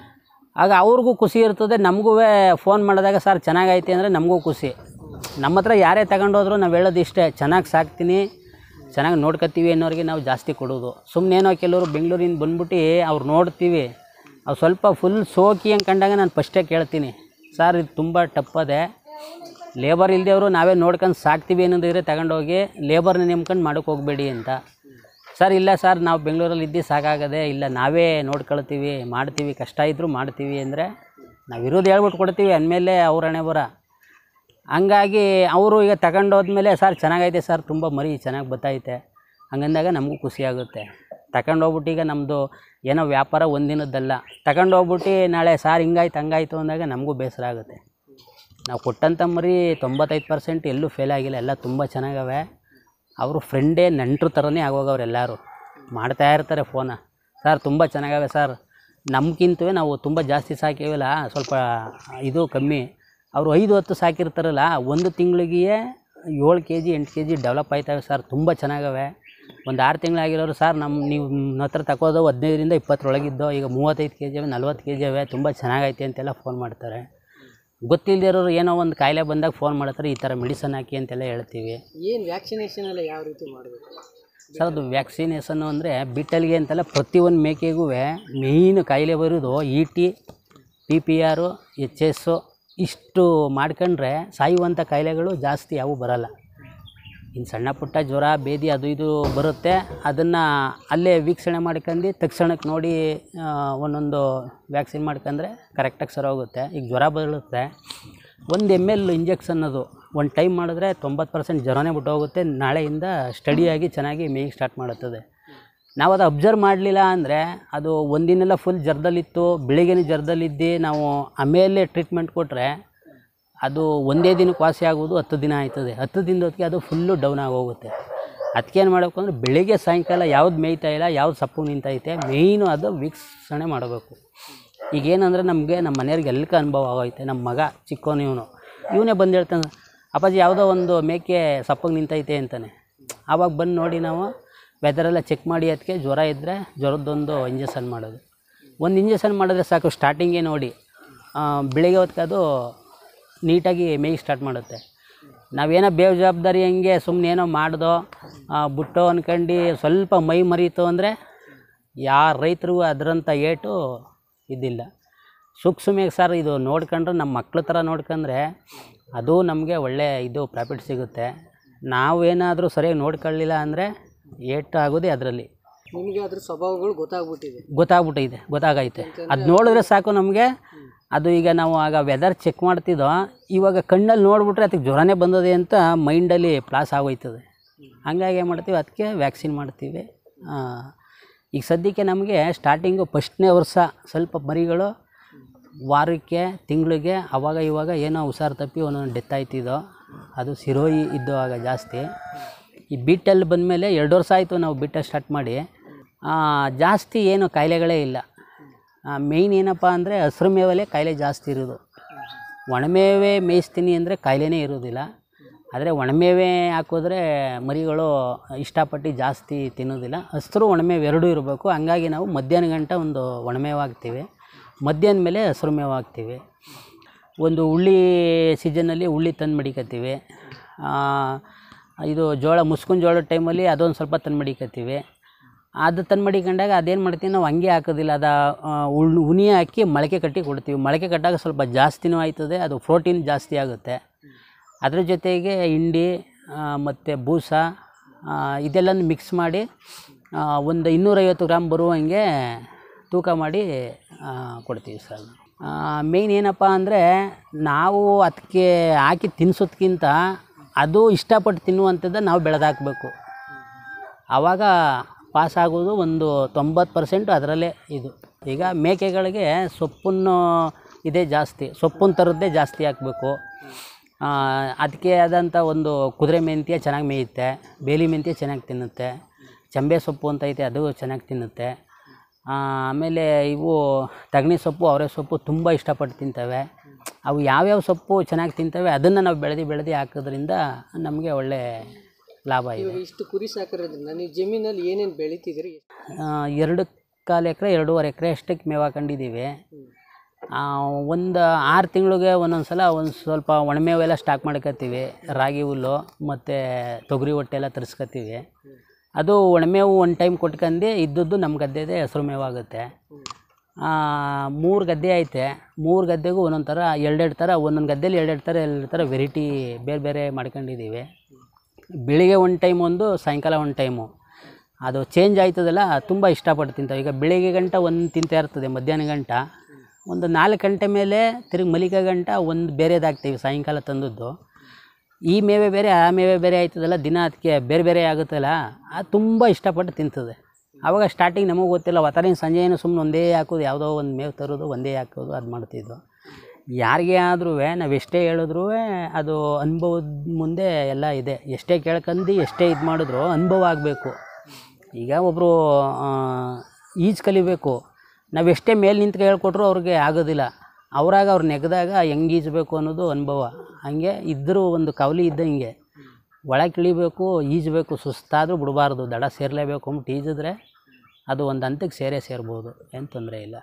ಆಗ ಅವ್ರಿಗೂ ಖುಷಿ ಇರ್ತದೆ ನಮಗೂ ಫೋನ್ ಮಾಡಿದಾಗ ಸರ್ ಚೆನ್ನಾಗೈತೆ ಅಂದರೆ ನಮಗೂ ಖುಷಿ ನಮ್ಮ ಹತ್ರ ಯಾರೇ ತಗೊಂಡೋದ್ರು ನಾವು ಹೇಳೋದು ಇಷ್ಟೇ ಚೆನ್ನಾಗಿ ಸಾಕ್ತೀನಿ ಚೆನ್ನಾಗಿ ನೋಡ್ಕೊತೀವಿ ಅನ್ನೋರಿಗೆ ನಾವು ಜಾಸ್ತಿ ಕೊಡೋದು ಸುಮ್ಮನೇನೋ ಕೆಲವರು ಬೆಂಗಳೂರಿಂದ ಬಂದ್ಬಿಟ್ಟು ಅವ್ರು ನೋಡ್ತೀವಿ ಅವ್ರು ಸ್ವಲ್ಪ ಫುಲ್ ಸೋಕಿ ಅಂತ ಕಂಡಾಗ ನಾನು ಫಸ್ಟೇ ಕೇಳ್ತೀನಿ ಸರ್ ಇದು ತುಂಬ ಟಪ್ಪದೆ ಲೇಬರ್ ಇಲ್ದೇವರು ನಾವೇ ನೋಡ್ಕೊಂಡು ಸಾಕ್ತೀವಿ ಅನ್ನೋದಿದ್ರೆ ತಗೊಂಡೋಗಿ ಲೇಬರ್ನ ನೆಮ್ಕೊಂಡು ಮಾಡೋಕೆ ಹೋಗಬೇಡಿ ಅಂತ ಸರ್ ಇಲ್ಲ ಸರ್ ನಾವು ಬೆಂಗಳೂರಲ್ಲಿ ಇದ್ದು ಸಾಕಾಗದೆ ಇಲ್ಲ ನಾವೇ ನೋಡ್ಕೊಳ್ತೀವಿ ಮಾಡ್ತೀವಿ ಕಷ್ಟ ಇದ್ದರೂ ಮಾಡ್ತೀವಿ ಅಂದರೆ ನಾವು ಇರೋದು ಹೇಳ್ಬಿಟ್ಟು ಕೊಡ್ತೀವಿ ಅಂದಮೇಲೆ ಅವ್ರ ಹಣೆ ಬರ ಹಂಗಾಗಿ ಅವರು ಈಗ ತಗೊಂಡೋದ್ಮೇಲೆ ಸರ್ ಚೆನ್ನಾಗೈತೆ ಸರ್ ತುಂಬ ಮರಿ ಚೆನ್ನಾಗಿ ಬತ್ತೈತೆ ಹಂಗಂದಾಗ ನಮಗೂ ಖುಷಿ ಆಗುತ್ತೆ ತಗೊಂಡೋಗ್ಬಿಟ್ಟು ಈಗ ನಮ್ಮದು ಏನೋ ವ್ಯಾಪಾರ ಒಂದಿನದ್ದಲ್ಲ ತಗೊಂಡೋಗ್ಬಿಟ್ಟು ನಾಳೆ ಸಾರ್ ಹಿಂಗಾಯ್ತು ಹಂಗಾಯ್ತು ಅಂದಾಗ ನಮಗೂ ಬೇಸರ ಆಗುತ್ತೆ ನಾವು ಕೊಟ್ಟಂಥ ಮರಿ ತೊಂಬತ್ತೈದು ಪರ್ಸೆಂಟ್ ಎಲ್ಲೂ ಫೇಲ್ ಆಗಿಲ್ಲ ಎಲ್ಲ ತುಂಬ ಚೆನ್ನಾಗವೆ ಅವರು ಫ್ರೆಂಡೇ ನೆಂಟ್ರ ಥರನೇ ಆಗೋಗವ್ರು ಎಲ್ಲರೂ ಮಾಡ್ತಾ ಇರ್ತಾರೆ ಫೋನ ಸರ್ ತುಂಬ ಚೆನ್ನಾಗವೆ ಸರ್ ನಮ್ಗಿಂತವೇ ನಾವು ತುಂಬ ಜಾಸ್ತಿ ಸಾಕಿವಲ್ಲ ಸ್ವಲ್ಪ ಇದು ಕಮ್ಮಿ ಅವರು ಐದು ಹತ್ತು ಸಾಕಿರ್ತಾರಲ್ಲ ಒಂದು ತಿಂಗಳಿಗೆ ಏಳು ಕೆ ಜಿ ಎಂಟು ಕೆ ಜಿ ಡೆವಲಪ್ ಆಯ್ತವೆ ಸರ್ ತುಂಬ ಚೆನ್ನಾಗವೆ ಒಂದು ಆರು ತಿಂಗಳಾಗಿರೋರು ಸರ್ ನಮ್ಮ ನೀವು ನನ್ನ ಹತ್ರ ತಗೋದು ಹದಿನೈದರಿಂದ ಇಪ್ಪತ್ತರೊಳಗಿದ್ದೋ ಈಗ ಮೂವತ್ತೈದು ಕೆ ಜಿ ಅವೆ ನಲ್ವತ್ತು ಕೆ ಜಿ ಅವೆ ತುಂಬ ಚೆನ್ನಾಗೈತೆ ಅಂತೆಲ್ಲ ಫೋನ್ ಮಾಡ್ತಾರೆ ಗೊತ್ತಿಲ್ಲದೆ ಇರೋರು ಏನೋ ಒಂದು ಕಾಯಿಲೆ ಬಂದಾಗ ಫೋನ್ ಮಾಡ್ತಾರೆ ಈ ಥರ ಮೆಡಿಸನ್ ಹಾಕಿ ಅಂತೆಲ್ಲ ಹೇಳ್ತೀವಿ ಏನು ವ್ಯಾಕ್ಸಿನೇಷನ್ ಎಲ್ಲ ಯಾವ ರೀತಿ ಮಾಡಬೇಕು ಸರ್ ಅದು ವ್ಯಾಕ್ಸಿನೇಷನ್ನು ಅಂದರೆ ಬಿಟ್ಟಲ್ಗೆ ಅಂತಲ್ಲ ಪ್ರತಿಯೊಂದು ಮೇಕೆಗೂ ಮೇಯ್ನ್ ಕಾಯಿಲೆ ಬರೋದು ಇ ಟಿ ಪಿ ಪಿ ಆರು ಎಚ್ ಎಸ್ಸು ಇಷ್ಟು ಮಾಡ್ಕೊಂಡ್ರೆ ಸಾಯುವಂಥ ಕಾಯಿಲೆಗಳು ಜಾಸ್ತಿ ಯಾವೂ ಬರಲ್ಲ ಇನ್ನು ಸಣ್ಣ ಪುಟ್ಟ ಜ್ವರ ಬೇದಿ ಅದು ಇದು ಬರುತ್ತೆ ಅದನ್ನು ಅಲ್ಲೇ ವೀಕ್ಷಣೆ ಮಾಡ್ಕೊಂಡು ತಕ್ಷಣಕ್ಕೆ ನೋಡಿ ಆ, ಒಂದೊಂದು ವ್ಯಾಕ್ಸಿನ್ ಮಾಡ್ಕೊಂಡ್ರೆ ಕರೆಕ್ಟಾಗಿ ಸರಿ ಹೋಗುತ್ತೆ ಈಗ ಜ್ವರ ಬರುತ್ತೆ ಒಂದು ಎಮ್ ಎಲ್ ಇಂಜೆಕ್ಷನ್ ಅದು ಒಂದು ಟೈಮ್ ಮಾಡಿದ್ರೆ ತೊಂಬತ್ತು ಪರ್ಸೆಂಟ್ ಜ್ವರನೇ ಬಿಟ್ಟು ಹೋಗುತ್ತೆ ನಾಳೆಯಿಂದ ಸ್ಟಡಿಯಾಗಿ ಚೆನ್ನಾಗಿ ಮೇಯ್ಗೆ ಸ್ಟಾರ್ಟ್ ಮಾಡುತ್ತದೆ ನಾವು ಅದು ಅಬ್ಸರ್ವ್ ಮಾಡಲಿಲ್ಲ ಅಂದರೆ ಅದು ಒಂದಿನೆಲ್ಲ ಫುಲ್ ಜ್ವರದಲ್ಲಿತ್ತು ಬೆಳಿಗ್ಗೆನೇ ಜ್ವರದಲ್ಲಿದ್ದು ನಾವು ಆಮೇಲೆ ಟ್ರೀಟ್ಮೆಂಟ್ ಕೊಟ್ಟರೆ ಅದು ಒಂದೇ ದಿನಕ್ಕೆ ವಾಸಿ ಆಗೋದು ಹತ್ತು ದಿನ ಆಯ್ತದೆ ಹತ್ತು ದಿನದೊತ್ತಿಗೆ ಅದು ಫುಲ್ಲು ಡೌನ್ ಆಗೋಗುತ್ತೆ ಅದಕ್ಕೇನು ಮಾಡಬೇಕು ಅಂದರೆ ಬೆಳಿಗ್ಗೆ ಸಾಯಂಕಾಲ ಯಾವ್ದು ಮೇಯ್ತಾ ಇಲ್ಲ ಯಾವ್ದು ಸಪ್ಪು ನಿಂತೈತೆ ಮೇಯ್ನು ಅದು ವೀಕ್ಷಣೆ ಮಾಡಬೇಕು ಈಗೇನಂದರೆ ನಮಗೆ ನಮ್ಮ ಮನೆಯವ್ರಿಗೆ ಎಲ್ಲಕ್ಕೆ ಅನುಭವ ಆಗೈತೆ ನಮ್ಮ ಮಗ ಚಿಕ್ಕವನು ಇವನು ಇವನೇ ಬಂದು ಹೇಳ್ತಾನೆ ಅಪ್ಪಾಜಿ ಯಾವುದೋ ಒಂದು ಮೇಕೆ ಸಪ್ಪಗೆ ನಿಂತೈತೆ ಅಂತಾನೆ ಆವಾಗ ಬಂದು ನೋಡಿ ನಾವು ವೆದರೆಲ್ಲ ಚೆಕ್ ಮಾಡಿ ಅದಕ್ಕೆ ಜ್ವರ ಇದ್ದರೆ ಜ್ವರದ್ದೊಂದು ಇಂಜೆಕ್ಷನ್ ಮಾಡೋದು ಒಂದು ಇಂಜೆಕ್ಷನ್ ಮಾಡಿದ್ರೆ ಸಾಕು ಸ್ಟಾರ್ಟಿಂಗೇ ನೋಡಿ ಆ, ಬೆಳಿಗ್ಗೆ ಹೊತ್ತಿಗೆ ಅದು ನೀಟಾಗಿ ಮೇಯ್ಗೆ ಸ್ಟಾರ್ಟ್ ಮಾಡುತ್ತೆ ನಾವೇನೋ ಬೇಜವಾಬ್ದಾರಿ ಹಂಗೆ ಸುಮ್ಮನೆ ಏನೋ ಮಾಡ್ದೋ ಆ, ಬಿಟ್ಟೋ ಅನ್ಕಂಡು ಸ್ವಲ್ಪ ಮೈ ಮರೀತು ಅಂದರೆ ಯಾರ ರೈತರಿಗೂ ಅದರಂಥ ಏಟು ಇದ್ದಿಲ್ಲ ಸೂಕ್ಷ್ಮವಾಗಿ ಸರ್ ಇದು ನೋಡ್ಕೊಂಡ್ರೆ ನಮ್ಮ ಮಕ್ಳ ಥರ ನೋಡ್ಕೊಂಡ್ರೆ ಅದು ನಮಗೆ ಒಳ್ಳೆ ಇದು ಪ್ರಾಫಿಟ್ ಸಿಗುತ್ತೆ ನಾವೇನಾದರೂ ಸರಿಯಾಗಿ ನೋಡ್ಕೊಳ್ಳಿಲ್ಲ ಅಂದರೆ ಏಟು ಆಗೋದೇ ಅದರಲ್ಲಿ ನಿಮಗೆ ಅದ್ರ ಸ್ವಭಾವಗಳು ಗೊತ್ತಾಗ್ಬಿಟ್ಟಿದೆ ಗೊತ್ತಾಗ್ಬಿಟ್ಟಿದೆ ಗೊತ್ತಾಗೈತೆ ಅದು ನೋಡಿದ್ರೆ ಸಾಕು ನಮಗೆ ಅದು ಈಗ ನಾವು ಆಗ ವೆದರ್ ಚೆಕ್ ಮಾಡ್ತಿದ್ದೋ ಇವಾಗ ಕಣ್ಣಲ್ಲಿ ನೋಡ್ಬಿಟ್ರೆ ಅದಕ್ಕೆ ಜ್ವರನೇ ಬಂದದೆ ಅಂತ ಮೈಂಡಲ್ಲಿ ಪ್ಲಾಸ್ ಆಗೋಯ್ತದೆ ಹಂಗಾಗಿ ಏನು ಮಾಡ್ತೀವಿ ಅದಕ್ಕೆ ವ್ಯಾಕ್ಸಿನ್ ಮಾಡ್ತೀವಿ ಆ, ಈಗ ಸದ್ಯಕ್ಕೆ ನಮಗೆ ಸ್ಟಾರ್ಟಿಂಗು ಫಸ್ಟ್ನೇ ವರ್ಷ ಸ್ವಲ್ಪ ಮರಿಗಳು ವಾರಕ್ಕೆ ತಿಂಗಳಿಗೆ ಅವಾಗ ಇವಾಗ ಏನೋ ಹುಷಾರು ತಪ್ಪಿ ಒಂದೊಂದು ಡೆತ್ ಆಯ್ತಿದ್ದೋ ಅದು ಸಿರೋಯಿ ಇದ್ದು ಆಗ ಜಾಸ್ತಿ ಈ ಬಿಟ್ಟಲ್ಲಿ ಬಂದಮೇಲೆ ಎರಡು ವರ್ಷ ಆಯಿತು ನಾವು ಬಿಟ್ಟ ಸ್ಟಾರ್ಟ್ ಮಾಡಿ ಆ, ಜಾಸ್ತಿ ಏನು ಕಾಯಿಲೆಗಳೇ ಇಲ್ಲ ಮೇಯ್ನ್ ಏನಪ್ಪ ಅಂದರೆ ಹಸ್ರು ಮೇವಲ್ಲೇ ಕಾಯಿಲೆ ಜಾಸ್ತಿ ಇರೋದು ಒಣಮೇವೆ ಮೇಯಿಸ್ತೀನಿ ಅಂದರೆ ಕಾಯಿಲೆನೇ ಇರೋದಿಲ್ಲ ಆದರೆ ಒಣಮೇವೆ ಹಾಕಿದ್ರೆ ಮರಿಗಳು ಇಷ್ಟಪಟ್ಟು ಜಾಸ್ತಿ ತಿನ್ನೋದಿಲ್ಲ ಹಸ್ರು ಒಣಮೇವು ಎರಡೂ ಇರಬೇಕು ಹಂಗಾಗಿ ನಾವು ಮಧ್ಯಾಹ್ನ ಗಂಟ ಒಂದು ಒಣಮೇವು ಹಾಕ್ತೀವಿ ಮಧ್ಯಾಹ್ನ ಮೇಲೆ ಹಸ್ರು ಮೇವು ಹಾಕ್ತೀವಿ ಒಂದು ಉಳ್ಳಿ ಸೀಸನ್ನಲ್ಲಿ ಉಳ್ಳಿ ತಂದು ಮಡಿಕತ್ತೀವಿ ಇದು ಜೋಳ ಮುಸ್ಕಿನ ಜೋಳದ ಟೈಮಲ್ಲಿ ಅದೊಂದು ಸ್ವಲ್ಪ ತಂದು ಮಡಿಕತ್ತೀವಿ ಅದು ತಂದು ಮಡಿಕೊಂಡಾಗ ಅದೇನು ಮಾಡ್ತೀವಿ ನಾವು ಹಂಗೆ ಹಾಕೋದಿಲ್ಲ ಅದು ಉಳ್ ಉನಿ ಹಾಕಿ ಮೊಳಕೆ ಕಟ್ಟಿ ಕೊಡ್ತೀವಿ ಮೊಳಕೆ ಕಟ್ಟಾಗ ಸ್ವಲ್ಪ ಜಾಸ್ತಿನೂ ಆಯ್ತದೆ ಅದು ಪ್ರೋಟೀನ್ ಜಾಸ್ತಿ ಆಗುತ್ತೆ ಅದ್ರ ಜೊತೆಗೆ ಹಿಂಡಿ ಮತ್ತು ಬೂಸ ಆ, ಇದೆಲ್ಲನೂ ಮಿಕ್ಸ್ ಮಾಡಿ ಆ, ಒಂದು ಇನ್ನೂರೈವತ್ತು ಗ್ರಾಮ್ ಬರುವಂಗೆ ತೂಕ ಮಾಡಿ ಆ, ಕೊಡ್ತೀವಿ ಸರ್ ಮೇಯ್ನ್ ಏನಪ್ಪ ಅಂದರೆ ನಾವು ಅದಕ್ಕೆ ಹಾಕಿ ತಿನ್ಸೋದ್ಕಿಂತ ಅದು ಇಷ್ಟಪಟ್ಟು ತಿನ್ನುವಂಥದ್ದು ನಾವು ಬೆಳೆದಾಕಬೇಕು ಆವಾಗ ಪಾಸ್ ಆಗೋದು ಒಂದು ತೊಂಬತ್ತು ಪರ್ಸೆಂಟು ಅದರಲ್ಲೇ ಇದು ಈಗ ಮೇಕೆಗಳಿಗೆ ಸೊಪ್ಪನ್ನು ಇದೇ ಜಾಸ್ತಿ ಸೊಪ್ಪನ್ನು ತರದ್ದೇ ಜಾಸ್ತಿ ಹಾಕಬೇಕು ಅದಕ್ಕೆ ಆದಂಥ ಒಂದು ಕುದುರೆ ಮೆಂತ್ಯ ಚೆನ್ನಾಗಿ ಮೇಯುತ್ತೆ ಬೇಲಿ ಮೆಂತ್ಯ ಚೆನ್ನಾಗಿ ತಿನ್ನುತ್ತೆ ಚಂಬೆ ಸೊಪ್ಪು ಅಂತ ಐತೆ ಅದು ಚೆನ್ನಾಗಿ ತಿನ್ನುತ್ತೆ ಆ, ಆಮೇಲೆ ಇವು ತಗಣಿ ಸೊಪ್ಪು ಅವರೆ ಸೊಪ್ಪು ತುಂಬ ಇಷ್ಟಪಟ್ಟು ತಿಂತವೆ ಅವು ಯಾವ್ಯಾವ ಸೊಪ್ಪು ಚೆನ್ನಾಗಿ ತಿಂತವೆ ಅದನ್ನು ನಾವು ಬೆಳೆದು ಬೆಳೆದು ಹಾಕೋದ್ರಿಂದ ನಮಗೆ ಒಳ್ಳೆ ಲಾಭ ಇದೆ ಇವಾಗ ಇಷ್ಟು ಕುರಿ ಸಾಕಿರೋದ್ರಿಂದ ನೀವು ಜಮೀನಲ್ಲಿ ಏನೇನು ಬೆಳಿತಿದ್ರಿ ಆ, ಎರಡು ಕಾಲು ಎಕರೆ ಎರಡೂವರೆ ಎಕರೆ ಅಷ್ಟಕ್ಕೆ ಮೇವು ಹಾಕೊಂಡಿದ್ದೀವಿ ಒಂದು ಆರು ತಿಂಗಳಿಗೆ ಒಂದೊಂದು ಸಲ ಒಂದು ಸ್ವಲ್ಪ ಒಣಮೇವೆಲ್ಲ ಸ್ಟಾಕ್ ಮಾಡ್ಕೊತೀವಿ ರಾಗಿ ಹುಲ್ಲು ಮತ್ತು ತೊಗರಿ ಹೊಟ್ಟೆ ಎಲ್ಲ ತರಿಸ್ಕೊತೀವಿ ಅದು ಒಣಮೇವು ಒಂದು ಟೈಮ್ ಕೊಟ್ಕೊಂಡು ಇದ್ದದ್ದು ನಮ್ಮ ಗದ್ದೆದೇ ಹಸಿರು ಮೇವಾಗುತ್ತೆ ಮೂರು ಗದ್ದೆ ಐತೆ ಮೂರು ಗದ್ದೆಗೂ ಒಂದೊಂದು ಥರ ಎರಡೆರಡು ಥರ ಒಂದೊಂದು ಗದ್ದೆಲಿ ಎರಡೆರಡು ಥರ ಎರಡು ಥರ ವೆರೈಟಿ ಬೇರೆ ಬೇರೆ ಮಾಡ್ಕೊಂಡಿದ್ದೀವಿ ಬೆಳಿಗ್ಗೆ ಒಂದು ಟೈಮ್ ಒಂದು ಸಾಯಂಕಾಲ ಒಂದು ಟೈಮು ಅದು ಚೇಂಜ್ ಆಯ್ತದಲ್ಲ ತುಂಬ ಇಷ್ಟಪಟ್ಟು ತಿಂತಾವೆ ಈಗ ಬೆಳಿಗ್ಗೆ ಗಂಟ ಒಂದು ತಿಂತಾ ಇರ್ತದೆ ಮಧ್ಯಾಹ್ನ ಗಂಟ ಒಂದು ನಾಲ್ಕು ಗಂಟೆ ಮೇಲೆ ತಿರುಗಿ ಮಲಿಕ ಗಂಟ ಒಂದು ಬೇರೆದಾಗ್ತೀವಿ ಸಾಯಂಕಾಲ ತಂದದ್ದು ಈ ಮೇವೆ ಬೇರೆ ಆ ಮೇವೆ ಬೇರೆ ಆಯ್ತದಲ್ಲ ದಿನ ಅದಕ್ಕೆ ಬೇರೆ ಬೇರೆ ಆಗುತ್ತಲ್ಲ ಅದು ತುಂಬ ಇಷ್ಟಪಟ್ಟು ತಿಂತದೆ ಆವಾಗ ಸ್ಟಾರ್ಟಿಂಗ್ ನಮಗೆ ಗೊತ್ತಿಲ್ಲ ಒತ್ತಾರಿನ ಸಂಜೆ ಏನು ಸುಮ್ಮನೆ ಒಂದೇ ಹಾಕೋದು ಯಾವುದೋ ಒಂದು ಮೇವು ತರೋದು ಒಂದೇ ಹಾಕೋದು ಅದು ಮಾಡ್ತಿದ್ದು ಯಾರಿಗೇ ಆದ್ರೂ ನಾವು ಎಷ್ಟೇ ಹೇಳಿದ್ರೂ ಅದು ಅನುಭವದ ಮುಂದೆ ಎಲ್ಲ ಇದೆ ಎಷ್ಟೇ ಕೇಳ್ಕಂಡು ಎಷ್ಟೇ ಇದು ಮಾಡಿದ್ರು ಅನುಭವ ಆಗಬೇಕು ಈಗ ಒಬ್ಬರು ಈಜು ಕಲಿಬೇಕು ನಾವು ಎಷ್ಟೇ ಮೇಲೆ ನಿಂತ್ಕೊಂಡು ಹೇಳ್ಕೊಟ್ರು ಅವ್ರಿಗೆ ಆಗೋದಿಲ್ಲ ಅವರಾಗ ಅವ್ರು ನೆಗೆದಾಗ ಹೆಂಗೆ ಈಜಬೇಕು ಅನ್ನೋದು ಅನುಭವ ಹಂಗೆ ಇದ್ದರೂ ಒಂದು ಕವಲಿ ಇದ್ದಂಗೆ ಒಳಗೆ ಇಳಿಬೇಕು ಈಜಬೇಕು ಸುಸ್ತಾದರೂ ಬಿಡಬಾರ್ದು ದಡ ಸೇರಲೇಬೇಕು ಅಂದ್ಬಿಟ್ಟು ಈಜಿದ್ರೆ ಅದು ಒಂದು ಹಂತಕ್ಕೆ ಸೇರೇ ಸೇರ್ಬೋದು ಏನು ತೊಂದರೆ ಇಲ್ಲ